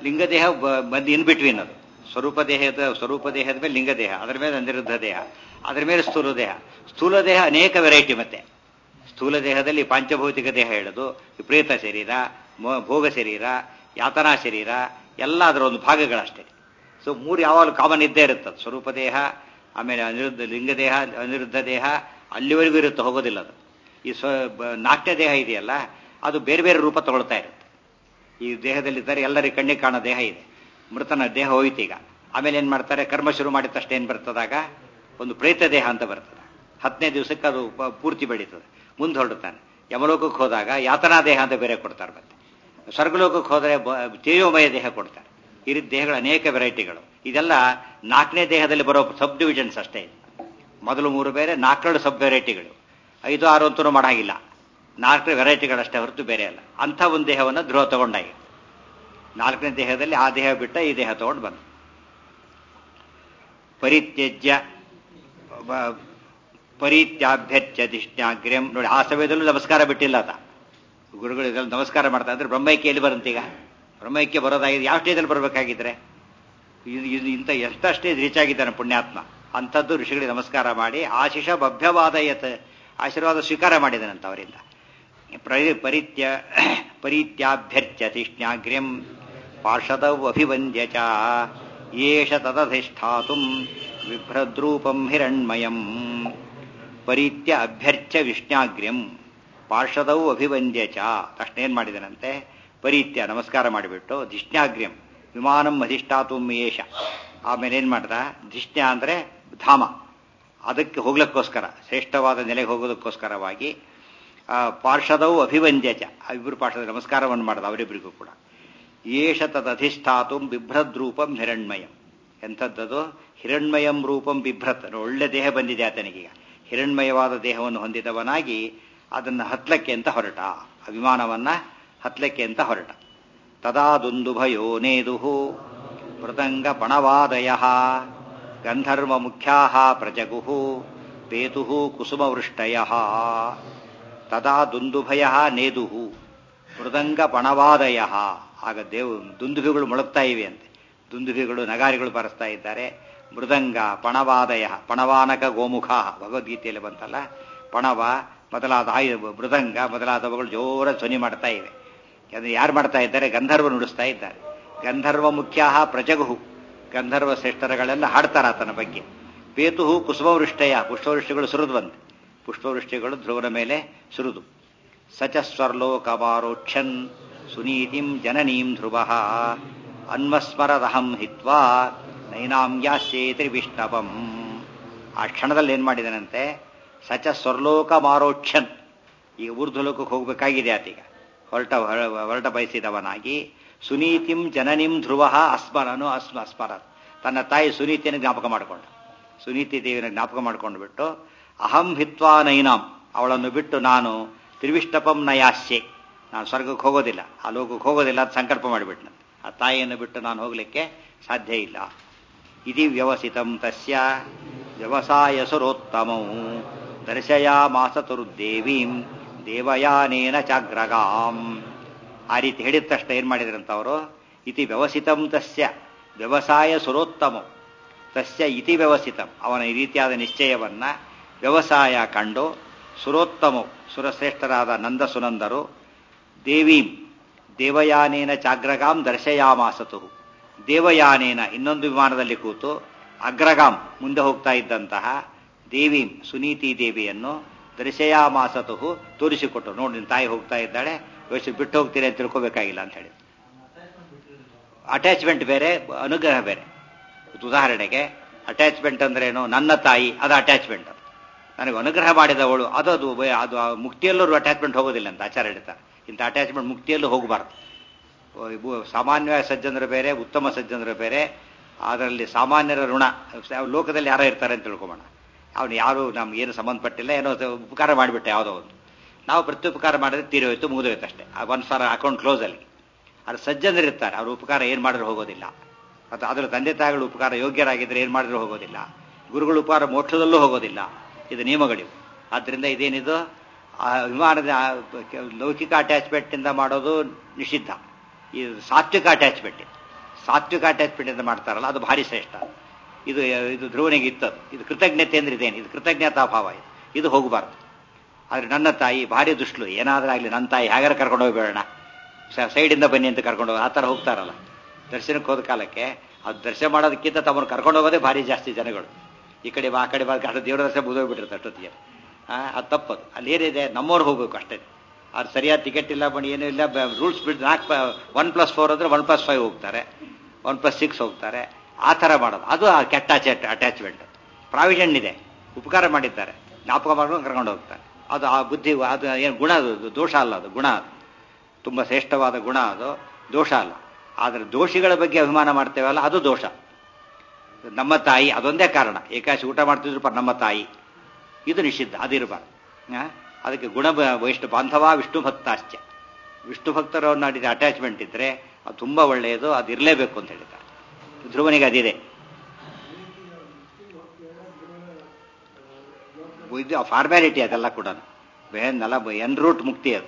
ಲಿಂಗದೇಹ ಬಂದು ಇನ್ ಬಿಟ್ವೀನ್ ಅದು ಸ್ವರೂಪ ದೇಹದ ಸ್ವರೂಪ ದೇಹದ ಮೇಲೆ ಲಿಂಗದೇಹ ಅದರ ಮೇಲೆ ಅನಿರುದ್ಧ ದೇಹ ಅದರ ಮೇಲೆ ಸ್ಥೂಲ ದೇಹ ಸ್ಥೂಲ ದೇಹ ಅನೇಕ ವೆರೈಟಿ ಮತ್ತೆ ಸ್ಥೂಲ ದೇಹದಲ್ಲಿ ಪಾಂಚಭೌತಿಕ ದೇಹ ಹೇಳೋದು ವಿಪರೀತ ಶರೀರ ಮೋ- ಭೋಗ ಶರೀರ ಯಾತನಾ ಶರೀರ ಎಲ್ಲ ಅದರ ಒಂದು ಭಾಗಗಳಷ್ಟೇ ಸೊ ಮೂರು ಯಾವಾಗಲೂ ಕಾಮನ್ ಇದ್ದೇ ಇರುತ್ತೆ ಅದು. ಸ್ವರೂಪ ದೇಹ ಆಮೇಲೆ ಅನಿರುದ್ಧ ಲಿಂಗ ದೇಹ ಅನಿರುದ್ಧ ದೇಹ ಅಲ್ಲಿವರೆಗೂ ಇರುತ್ತೆ ಹೋಗೋದಿಲ್ಲ ಅದು ಈ ಸ್ವ ಬ- ನಾಟ್ಯ ದೇಹ ಇದೆಯಲ್ಲ ಅದು ಬೇರೆ ಬೇರೆ ರೂಪ ತಗೊಳ್ತಾ ಇರುತ್ತೆ ಈ ದೇಹದಲ್ಲಿದ್ದರೆ ಎಲ್ಲರಿಗೆ ಕಣ್ಣಿಗೆ ಕಾಣೋ ದೇಹ ಇದೆ ಮೃತನ ದೇಹ ಹೋಯ್ತು ಈಗ ಆಮೇಲೆ ಏನ್ ಮಾಡ್ತಾರೆ ಕರ್ಮ ಶುರು ಮಾಡಿದ ತಕ್ಷಣ ಏನ್ ಬರ್ತದಾಗ ಒಂದು ಪ್ರೇತ ದೇಹ ಅಂತ ಬರ್ತದೆ ಹತ್ತನೇ ದಿವಸಕ್ಕೆ ಅದು ಪ- ಪೂರ್ತಿ ಬೆಳೀತದೆ ಮುಂದೆ ಹೊರಡುತ್ತಾನೆ ಯಮಲೋಕಕ್ಕೆ ಹೋದಾಗ ಯಾತನಾ ದೇಹ ಅಂತ ಬೇರೆ ಕೊಡ್ತಾರೆ ಮತ್ತೆ ಸ್ವರ್ಗಲೋಕಕ್ಕೆ ಹೋದರೆ ಬ- ತೇಜೋಮಯ ದೇಹ ಕೊಡ್ತಾರೆ ಈ ರೀತಿ ದೇಹಗಳ ಅನೇಕ ವೆರೈಟಿಗಳು ಇದೆಲ್ಲ ನಾಲ್ಕನೇ ದೇಹದಲ್ಲಿ ಬರೋ ಸಬ್ ಡಿವಿಷನ್ಸ್ ಅಷ್ಟೇ ಇದು. ಮೊದಲು ಮೂರು ಬೇರೆ ನಾಲ್ಕೇಳು ಸಬ್ ವೆರೈಟಿಗಳು ಐದು ಆರು ಅಂತೂ ಮಾಡಾಗಿಲ್ಲ ನಾಲ್ಕು ವೆರೈಟಿಗಳಷ್ಟೇ ಹೊರತು ಬೇರೆ ಅಲ್ಲ ಅಂಥ ಒಂದು ದೇಹವನ್ನು ಧ್ರುವ ತಗೊಂಡಾಗ ನಾಲ್ಕನೇ ದೇಹದಲ್ಲಿ ಆ ದೇಹ ಬಿಟ್ಟ ಈ ದೇಹ ತಗೊಂಡು ಬಂದ ಪರಿತ್ಯಜ್ಯ ಬ- ಪರಿತ್ಯಾಭ್ಯರ್ಚ್ಯ ದಿಷ್ಟ್ಯಾಗ್ರ್ಯಂ ನೋಡಿ ಆ ಸಮಯದಲ್ಲೂ ನಮಸ್ಕಾರ ಬಿಟ್ಟಿಲ್ಲ ಆತ ಗುರುಗಳು ಇದರಲ್ಲಿ ನಮಸ್ಕಾರ ಮಾಡ್ತಾ ಅಂದ್ರೆ ಬ್ರಹ್ಮೈಕ್ಯ ಎಲ್ಲಿ ಬರಂತೀಗ ಬ್ರಹ್ಮೈಕ್ಯ ಬರೋದಾಗಿದೆ ಯಾವ ಸ್ಟೇಜಲ್ಲಿ ಬರಬೇಕಾಗಿದ್ರೆ ಇದು- ಇದು ಇಂಥ ಎಷ್ಟು ಸ್ಟೇಜ್ ರೀಚ್ ಆಗಿದ್ದಾನೆ ಪುಣ್ಯಾತ್ಮ ಅಂಥದ್ದು ಋಷಿಗಳಿಗೆ ನಮಸ್ಕಾರ ಮಾಡಿ ಆಶಿಷ ಬಭ್ಯವಾದಯತ್ ಆಶೀರ್ವಾದ ಸ್ವೀಕಾರ ಮಾಡಿದನಂತ ಅವರಿಂದ ಪ್ರ- ಪರಿತ್ಯ ಪರಿತ್ಯಾಭ್ಯರ್ಚ್ಯ ತಿಷ್ಣ್ಯಾಗ್ರ್ಯಂ ಪಾರ್ಷದೌ ಅಭಿವಂದ್ಯ ಚ ಏಷ ತದಧಿಷ್ಠಾತುಂ ಬಿಭ್ರದ್ರೂಪಂ ಹಿರಣ್ಮಯಂ ಪರಿತ್ಯ ಅಭ್ಯರ್ಚ್ಯ ವಿಷ್ಣಾಗ್ರ್ಯಂ ಪಾರ್ಷದೌ ಅಭಿವಂದ್ಯ ಚ ತಕ್ಷಣ ಏನ್ ಮಾಡಿದನಂತೆ ಪರಿತ್ಯ ನಮಸ್ಕಾರ ಮಾಡಿಬಿಟ್ಟು ಧಿಷ್ಣ್ಯಾಗ್ರ್ಯಂ ವಿಮಾನಂ ಅಧಿಷ್ಠಾತು ಏಷ ಆಮೇಲೆ ಏನ್ ಮಾಡ್ದ ಧಿಷ್ಣ್ಯ ಅಂದ್ರೆ ಧಾಮ ಅದಕ್ಕೆ ಹೋಗ್ಲಿಕ್ಕೋಸ್ಕರ ಶ್ರೇಷ್ಠವಾದ ನೆಲೆಗೆ ಹೋಗೋದಕ್ಕೋಸ್ಕರವಾಗಿ ಆ, ಪಾರ್ಷದವು ಅಭಿವಂದ್ಯ ಚ ಆ ಇಬ್ಬರು ಪಾರ್ಷದ ನಮಸ್ಕಾರವನ್ನು ಮಾಡಿದ ಅವರಿಬ್ಬರಿಗೂ ಕೂಡ ಏಷ ತದಧಿಷ್ಠಾತು ಬಿಭ್ರದ್ ರೂಪಂ ಹಿರಣ್ಮಯಂ ಎಂಥದ್ದದು ಹಿರಣ್ಮಯಂ ರೂಪಂ ಬಿಭ್ರತ್ ಒಳ್ಳೆ ದೇಹ ಬಂದಿದೆ ಆತನಿಗೀಗ ಹಿರಣ್ಮಯವಾದ ದೇಹವನ್ನು ಹೊಂದಿದವನಾಗಿ ಅದನ್ನ ಹತ್ಲಕ್ಕೆ ಅಂತ ಹೊರಟ ಆ ವಿಮಾನವನ್ನ ಹತ್ಲಕ್ಕೆ ಅಂತ ಹೊರಟ ತದಾ ದುಂದುಭಯೋ ನೇದುಹು ಮೃದಂಗ ಪಣವಾದಯ ಗಂಧರ್ವ ಮುಖ್ಯಾ ಪ್ರಜಗುಹು ಪೇತು ಕುಸುಮವೃಷ್ಟಯ ತದಾ ದುಂದುಭಯ ನೇದುಹು ಮೃದಂಗ ಪಣವಾದಯ ಆಗ ದೇವ್ ದುಂದುಭಿಗಳು ಮೊಳಗ್ತಾ ಇವೆ ಅಂತೆ ದುಂದುಭಿಗಳು ನಗಾರಿಗಳು ಬರೆಸ್ತಾ ಇದ್ದಾರೆ ಮೃದಂಗ ಪಣವಾದಯ ಪಣವಾನಕ ಗೋಮುಖ ಭಗವದ್ಗೀತೆಯಲ್ಲಿ ಬಂತಲ್ಲ ಪಣವ ಮೊದಲಾದ ಆಯು ಮೃದಂಗ ಮೊದಲಾದವುಗಳು ಜೋರ ಧ್ವನಿ ಮಾಡ್ತಾ ಇವೆ ಅದು ಯಾರು ಮಾಡ್ತಾ ಇದ್ದಾರೆ ಗಂಧರ್ವ ನುಡಿಸ್ತಾ ಇದ್ದಾರೆ ಗಂಧರ್ವ ಮುಖ್ಯ ಪ್ರಜಗುಹು ಗಂಧರ್ವ ಶ್ರೇಷ್ಠರಗಳೆಲ್ಲ ಹಾಡ್ತಾರ ಆತನ ಬಗ್ಗೆ ಪೇತುಹು ಕುಸುಮವೃಷ್ಟಯ ಪುಷ್ಪವೃಷ್ಟಿಗಳು ಸುರಿದ್ವಂತೆ ಪುಷ್ಪವೃಷ್ಟಿಗಳು ಧ್ರುವನ ಮೇಲೆ ಸುರಿದು ಸಚ ಸ್ವರ್ಲೋಕಮಾರೋಕ್ಷನ್ ಸುನೀತಿಂ ಜನನೀಂ ಧ್ರುವ ಅನ್ವಸ್ಮರದಹಂ ಹಿತ್ವಾ ನೈನಾಮ್ಯಾಸ್ಯೇತಿ ವಿಷ್ಣವಂ ಆ ಕ್ಷಣದಲ್ಲಿ ಏನ್ ಮಾಡಿದನಂತೆ ಸಚ ಸ್ವರ್ಲೋಕ ಮಾರೋಕ್ಷನ್ ಈಗ ಊರ್ಧ್ವಲೋಕಕ್ಕೆ ಹೋಗಬೇಕಾಗಿದೆ ಆತೀಗ ಹೊರಟ ಹೊರಟ ಬಯಸಿದವನಾಗಿ ಸುನೀತಿಂ ಜನನಿಂ ಧ್ರುವ ಅಸ್ಮರನು ಅಸ್ಮ ಅಸ್ಮರನ್ ತನ್ನ ತಾಯಿ ಸುನೀತಿಯನ್ನು ಜ್ಞಾಪಕ ಮಾಡಿಕೊಂಡ ಸುನೀತಿ ದೇವಿನ ಜ್ಞಾಪಕ ಮಾಡಿಕೊಂಡು ಬಿಟ್ಟು ಅಹಂ ಹಿತ್ವಾ ನೈನಾಂ ಅವಳನ್ನು ಬಿಟ್ಟು ನಾನು ತ್ರಿವಿಷ್ಟಪಂ ನಯಾಸ್ಯೆ ನಾನು ಸ್ವರ್ಗಕ್ಕೆ ಹೋಗೋದಿಲ್ಲ ಆ ಲೋಕಕ್ಕೆ ಹೋಗೋದಿಲ್ಲ ಅಂತ ಸಂಕಲ್ಪ ಮಾಡಿಬಿಟ್ನ ಆ ತಾಯಿಯನ್ನು ಬಿಟ್ಟು ನಾನು ಹೋಗ್ಲಿಕ್ಕೆ ಸಾಧ್ಯ ಇಲ್ಲ ಇದಿ ವ್ಯವಸಿತಂ ತಸ್ಯ ವ್ಯವಸಾಯ ಸುರೋತ್ತಮೌ ದರ್ಶಯಾಮಾಸತುರ್ದೇವೀಂ ದೇವಯಾನೇನ ಚಾಗ್ರಗಾಂ ಆ ರೀತಿ ಹೇಳಿದ ತಕ್ಷಣ ಏನ್ ಮಾಡಿದ್ರಂತ ಅವರು ಇತಿ ವ್ಯವಸಿತಂ ತಸ್ಯ ವ್ಯವಸಾಯ ಸುರೋತ್ತಮಂ ತಸ್ಯ ಇತಿ ವ್ಯವಸಿತಂ ಅವನ ಈ ರೀತಿಯಾದ ನಿಶ್ಚಯವನ್ನ ವ್ಯವಸಾಯ ಕಂಡು ಸುರೋತ್ತಮವು ಸುರಶ್ರೇಷ್ಠರಾದ ನಂದ ಸುನಂದರು ದೇವೀಂ ದೇವಯಾನೇನ ಚಾಗ್ರಗಾಂ ದರ್ಶಯಾಮಾಸತು ದೇವಯಾನೇನ ಇನ್ನೊಂದು ವಿಮಾನದಲ್ಲಿ ಕೂತು ಅಗ್ರಗಾಂ ಮುಂದೆ ಹೋಗ್ತಾ ಇದ್ದಂತಹ ದೇವೀಂ ಸುನೀತಿ ದೇವಿಯನ್ನು ದರ್ಶಯಾಮಾಸತು ತೋರಿಸಿಕೊಟ್ಟು ನೋಡಿ ನಿನ್ನ ತಾಯಿ ಹೋಗ್ತಾ ಇದ್ದಾಳೆ ಯೋಚನೆ ಬಿಟ್ಟು ಹೋಗ್ತೀರಿ ಅಂತ ತಿಳ್ಕೋಬೇಕಾಗಿಲ್ಲ ಅಂತ ಹೇಳಿ ಅಟ್ಯಾಚ್ಮೆಂಟ್ ಬೇರೆ ಅನುಗ್ರಹ ಬೇರೆ ಉದಾಹರಣೆಗೆ ಅಟ್ಯಾಚ್ಮೆಂಟ್ ಅಂದ್ರೇನು ನನ್ನ ತಾಯಿ ಅದು ಅಟ್ಯಾಚ್ಮೆಂಟ್ ಅದು ನನಗೆ ಅನುಗ್ರಹ ಮಾಡಿದವಳು ಅದು ಅದು ಬ- ಅದು ಆ ಮುಕ್ತಿಯಲ್ಲೂ ಅಟ್ಯಾಚ್ಮೆಂಟ್ ಹೋಗೋದಿಲ್ಲ ಅಂತ ಆಚಾರ ಹೇಳ್ತಾರೆ ಇಂಥ ಅಟ್ಯಾಚ್ಮೆಂಟ್ ಮುಕ್ತಿಯಲ್ಲೂ ಹೋಗಬಾರ್ದು ಇವು ಸಾಮಾನ್ಯ ಸಜ್ಜನರು ಬೇರೆ ಉತ್ತಮ ಸಜ್ಜನರು ಬೇರೆ ಅದರಲ್ಲಿ ಸಾಮಾನ್ಯರ ಋಣ ಲೋಕದಲ್ಲಿ ಯಾರೋ ಇರ್ತಾರೆ ಅಂತ ತಿಳ್ಕೊಬೋಣ ಅವನು ಯಾರು ನಮ್ಗೆ ಏನು ಸಂಬಂಧಪಟ್ಟಿಲ್ಲ ಏನೋ ಉಪಕಾರ ಮಾಡಿಬಿಟ್ಟೆ ಯಾವುದೋ ಒಂದು ನಾವು ಪ್ರತ್ಯುಪಕಾರ ಮಾಡಿದ್ರೆ ತೀರಿ ಹೋಯ್ತು ಮುಗಿದೋಯ್ತು ಅಷ್ಟೇ ಆ ಒಂದು ಸಾವಿರ ಅಕೌಂಟ್ ಕ್ಲೋಸ್ ಅಲ್ಲಿ ಅದು ಸಜ್ಜನರು ಇರ್ತಾರೆ ಅವ್ರ ಉಪಕಾರ ಏನು ಮಾಡಿದ್ರು ಹೋಗೋದಿಲ್ಲ ಅದು ಅದರ ತಂದೆ ತಾಯಿಗಳು ಉಪಕಾರ ಯೋಗ್ಯರಾಗಿದ್ದರೆ ಏನು ಮಾಡಿದ್ರು ಹೋಗೋದಿಲ್ಲ ಗುರುಗಳ ಉಪಕಾರ ಮೋಕ್ಷದಲ್ಲೂ ಹೋಗೋದಿಲ್ಲ ಇದು ನಿಯಮಗಳಿವು ಆದ್ದರಿಂದ ಇದೇನಿದು ಆ ವಿಮಾನದ ಆ ಲೌಕಿಕ ಅಟ್ಯಾಚ್ಮೆಂಟ್ ಇಂದ ಮಾಡೋದು ನಿಷಿದ್ಧ ಇದು ಸಾತ್ವಿಕ ಅಟ್ಯಾಚ್ಮೆಂಟ್ ಸಾತ್ವಿಕ ಅಟ್ಯಾಚ್ಮೆಂಟ್ ಅಂತ ಮಾಡ್ತಾರಲ್ಲ ಅದು ಭಾರಿ ಶ್ರೇಷ್ಠ ಇದು ಇದು ಧ್ರುವನಿಗೆ ಇತ್ತದು ಇದು ಕೃತಜ್ಞತೆ ಅಂದ್ರೆ ಇದೇನು ಇದು ಕೃತಜ್ಞತಾ ಭಾವ ಇದು ಇದು ಹೋಗಬಾರ್ದು ಆದ್ರೆ ನನ್ನ ತಾಯಿ ಭಾರಿ ದುಷ್ಟಲು ಏನಾದ್ರೂ ಆಗಲಿ ನನ್ನ ತಾಯಿ ಹೇಗಾರ ಕರ್ಕೊಂಡು ಹೋಗ್ಬೇಡ ಸೈಡಿಂದ ಬನ್ನಿ ಅಂತ ಕರ್ಕೊಂಡು ಹೋಗಿ ಆ ಥರ ಹೋಗ್ತಾರಲ್ಲ ದರ್ಶನಕ್ಕೆ ಹೋದ ಕಾಲಕ್ಕೆ ಅದು ದರ್ಶನ ಮಾಡೋದಕ್ಕಿಂತ ತಮ್ಮನ್ನು ಕರ್ಕೊಂಡು ಹೋಗೋದೇ ಭಾರಿ ಜಾಸ್ತಿ ಜನಗಳು ಈ ಕಡೆ ಬಾ ಆ ಕಡೆ ಬಾ ಅಷ್ಟು ದೇವರ ದರ್ಶನ ಮುಗಿದೋಗ್ಬಿಟ್ಟಿರ್ತಾರೆ ಅಷ್ಟೊತ್ತಿಗೆ ಅದು ತಪ್ಪದು ಅಲ್ಲಿ ಏನಿದೆ ನಮ್ಮವ್ರು ಹೋಗ್ಬೇಕು ಅಷ್ಟೇ ಅದು ಸರಿಯಾದ ಟಿಕೆಟ್ ಇಲ್ಲ ಬನ್ನಿ ಏನೂ ಇಲ್ಲ ರೂಲ್ಸ್ ಬಿಟ್ಟು ನಾಲ್ಕು ಒನ್ ಪ್ಲಸ್ ಫೋರ್ ಅಂದ್ರೆ ಒನ್ ಪ್ಲಸ್ ಫೈವ್ ಹೋಗ್ತಾರೆ ಒನ್ ಪ್ಲಸ್ ಸಿಕ್ಸ್ ಹೋಗ್ತಾರೆ ಆ ಥರ ಮಾಡೋದು ಅದು ಆ ಕೆಟ್ಟ ಅಟ್ಯಾಚ್ಮೆಂಟ್ ಪ್ರಾವಿಷನ್ ಇದೆ ಉಪಕಾರ ಮಾಡಿದ್ದಾರೆ ಜ್ಞಾಪಕ ಮಾಡ್ಕೊಂಡು ಕರ್ಕೊಂಡು ಹೋಗ್ತಾರೆ ಅದು ಆ ಬುದ್ಧಿ ಅದು ಏನು ಗುಣ ಅದು ದೋಷ ಅಲ್ಲ ಅದು ಗುಣ ಅದು ತುಂಬ ಶ್ರೇಷ್ಠವಾದ ಗುಣ ಅದು ದೋಷ ಅಲ್ಲ ಆದರೆ ದೋಷಿಗಳ ಬಗ್ಗೆ ಅಭಿಮಾನ ಮಾಡ್ತೇವಲ್ಲ ಅದು ದೋಷ ನಮ್ಮ ತಾಯಿ ಅದೊಂದೇ ಕಾರಣ ಏಕಾಶಿ ಊಟ ಮಾಡ್ತಿದ್ರು ಪ ನಮ್ಮ ತಾಯಿ ಇದು ನಿಷಿದ್ಧ ಅದಿರಬಾರ್ದು ಅದಕ್ಕೆ ಗುಣ ವೈಷ್ಣು ಬಾಂಧವ ವಿಷ್ಣು ಭಕ್ತಾಶ್ಚ ವಿಷ್ಣು ಭಕ್ತರವ್ರು ನಾಡಿದ ಅಟ್ಯಾಚ್ಮೆಂಟ್ ಇದ್ರೆ ಅದು ತುಂಬ ಒಳ್ಳೆಯದು ಅದು ಇರಲೇಬೇಕು ಅಂತ ಹೇಳಿದ್ದಾರೆ ಧ್ರುವನಿಗೆ ಅದಿದೆ ಇದು ಫಾರ್ಮ್ಯಾಲಿಟಿ ಅದೆಲ್ಲ ಕೂಡ ಏನಲ್ಲ ಎನ್ ರೂಟ್ ಮುಕ್ತಿ ಅದು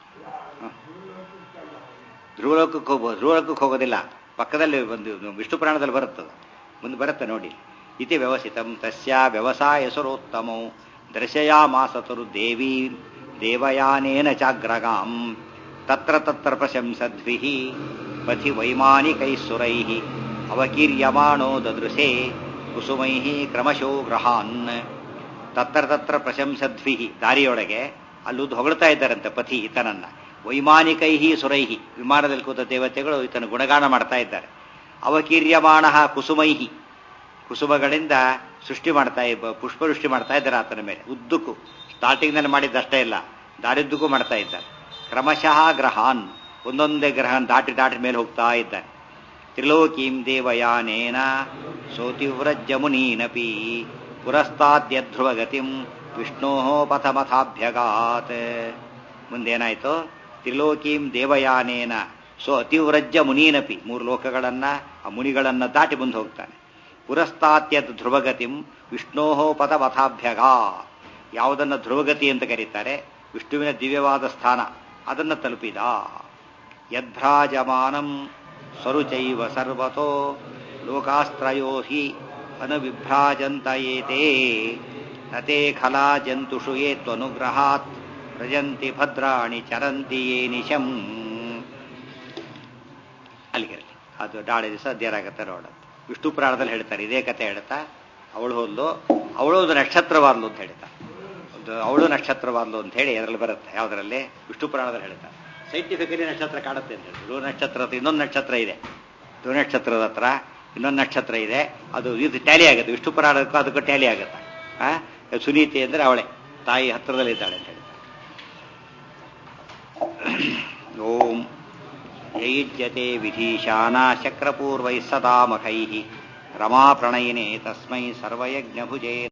ಧ್ರುವಲೋಕಕ್ಕೆ ಹೋಗ್ಬೋದು ಧ್ರುವಲೋಕಕ್ಕೆ ಹೋಗೋದಿಲ್ಲ ಪಕ್ಕದಲ್ಲಿ ಒಂದು ವಿಷ್ಣು ಪುರಾಣದಲ್ಲಿ ಬರುತ್ತದೆ ಮುಂದೆ ಬರುತ್ತೆ ನೋಡಿ ಇತಿ ವ್ಯವಸಿತಂ ತಸ್ಯ ವ್ಯವಸಾಯ ಸುರೋತ್ತಮೌ ದರ್ಶಯಾಮಾಸತರು ದೇವಿ ದೇವಯಾನೇನ ಚಾಗ್ರಗಾಂ ತತ್ರ ತತ್ರ ಪ್ರಶಂಸದ್ಭಿಃ ಪಥಿ ವೈಮಾನಿಕೈಃ ಅವಕೀರ್ಯಮಾಣೋ ದದೃಶೇ ಕುಸುಮೈಃ ಕ್ರಮಶೋ ಗ್ರಹಾನ್ ತತ್ರ ತತ್ರ ಪ್ರಶಂಸದ್ಭಿಃ ದಾರಿಯೊಳಗೆ ಅಲ್ಲುದ್ದು ಹೊಗಳ್ತಾ ಇದ್ದಾರಂತೆ ಪತಿ ಈತನನ್ನ ವೈಮಾನಿಕೈಹಿ ಸುರೈಹಿ ವಿಮಾನದಲ್ಲಿ ಕೂತ ದೇವತೆಗಳು ಈತನ ಗುಣಗಾನ ಮಾಡ್ತಾ ಇದ್ದಾರೆ ಅವಕೀರ್ಯಮಾಣ ಕುಸುಮೈಹಿ ಕುಸುಮಗಳಿಂದ ಸೃಷ್ಟಿ ಮಾಡ್ತಾ ಪುಷ್ಪವೃಷ್ಟಿ ಮಾಡ್ತಾ ಇದ್ದಾರೆ ಆತನ ಮೇಲೆ ಉದ್ದಕ್ಕೂ ಸ್ಟಾರ್ಟಿಂಗ್ನಲ್ಲಿ ಮಾಡಿದ್ದಷ್ಟೇ ಇಲ್ಲ ದಾರಿದ್ದಕ್ಕೂ ಮಾಡ್ತಾ ಇದ್ದಾರೆ ಕ್ರಮಶಃ ಗ್ರಹಾನ್ ಒಂದೊಂದೇ ಗ್ರಹ ದಾಟಿ ದಾಟಿ ಮೇಲೆ ಹೋಗ್ತಾ ಇದ್ದಾನೆ ತ್ರಿಲೋಕೀಂ ದೇವಯಾನೇನ ಸೋತಿವ್ರಜ್ಯ ಮುನೀನಪಿ ಪುರಸ್ತಾದ್ಯಧ್ರುವಗತಿಂ ವಿಷ್ಣೋ ಪಥಮಥಾಭ್ಯಗಾತ್ ಮುಂದೇನಾಯ್ತು ತ್ರಿಲೋಕೀಂ ದೇವಯಾನೇನ ಸೊ ಅತಿವ್ರಜ್ಯ ಮುನೀನಪಿ ಮೂರು ಲೋಕಗಳನ್ನ ಆ ಮುನಿಗಳನ್ನ ದಾಟಿ ಮುಂದೆ ಹೋಗ್ತಾನೆ ಪುರಸ್ತಾತ್ಯದ್ ಧ್ರುವಗತಿಂ ವಿಷ್ಣೋ ಪದವಥಾಭ್ಯಗ ಯಾವುದನ್ನ ಧ್ರುವಗತಿ ಅಂತ ಕರೀತಾರೆ ವಿಷ್ಣುವಿನ ದಿವ್ಯವಾದ ಸ್ಥಾನ ಅದನ್ನು ತಲುಪಿದ ಯದ್ಭ್ರಾಜಮಾನಂ ಸ್ವರುಚೈವ ಸರ್ವತೋ ಲೋಕಾಸ್ತ್ರಯೋ ಹಿ ಅನುವಿಭ್ರಾಜಂತ ಏತೇ ನತೆ ಖಲಾ ಜಂತುಷು ಯೇ ತ್ವನುಗ್ರಹಾತ್ ವ್ರಜಂತಿ ಭದ್ರಾಣಿ ಚರಂತಿ ಯೇ ನಿಶಂ ಅಲ್ಲಿಗೆ ಅದು ನಾಳೆ ದಿವಸ ಅಧ್ಯಯನಾಗತ್ತೆ ನೋಡೋದು ವಿಷ್ಣು ಪುರಾಣದಲ್ಲಿ ಹೇಳ್ತಾರೆ ಇದೇ ಕತೆ ಹೇಳ್ತಾ ಅವಳು ಹೋದ್ಲು ಅವಳು ಒಂದು ನಕ್ಷತ್ರವಾದ್ಲು ಅಂತ ಹೇಳ್ತಾ ಒಂದು ಅವಳು ನಕ್ಷತ್ರವಾದ್ಲು ಅಂತ ಹೇಳಿ ಅದರಲ್ಲಿ ಬರುತ್ತೆ ಯಾವುದರಲ್ಲಿ ವಿಷ್ಣು ಪುರಾಣದಲ್ಲಿ ಹೇಳ್ತಾರೆ ಸೈಂಟಿಫಿಕಲಿ ನಕ್ಷತ್ರ ಕಾಣುತ್ತೆ ಅಂತ ಹೇಳಿ ಧ್ರುವ ನಕ್ಷತ್ರ ಇನ್ನೊಂದು ನಕ್ಷತ್ರ ಇದೆ ಧ್ರುವ ನಕ್ಷತ್ರದ ಹತ್ರ ಇನ್ನೊಂದು ನಕ್ಷತ್ರ ಇದೆ ಅದು ಇದು ಟ್ಯಾಲಿ ಆಗುತ್ತೆ ವಿಷ್ಣು ಪುರಾಣಕ್ಕೂ ಅದಕ್ಕೂ ಟ್ಯಾಲಿ ಆಗುತ್ತೆ ಆ ಸುನೀತಿ ಅಂದ್ರೆ ಅವಳೆ ತಾಯಿ ಹತ್ರದಲ್ಲಿದ್ದಾಳೆ ಅಂತ ಹೇಳಿ ಓಂ ಯೈಜ್ಯತೆ ವಿಧೀಶಾನಾ ಶಕ್ರಪೂರ್ವೈः ಸದಾ ಮಖೈः ರಮಾಪ್ರಣಯಿನೇ ತಸ್ಮೈ ಸರ್ವಯಜ್ಞಭುಜೇ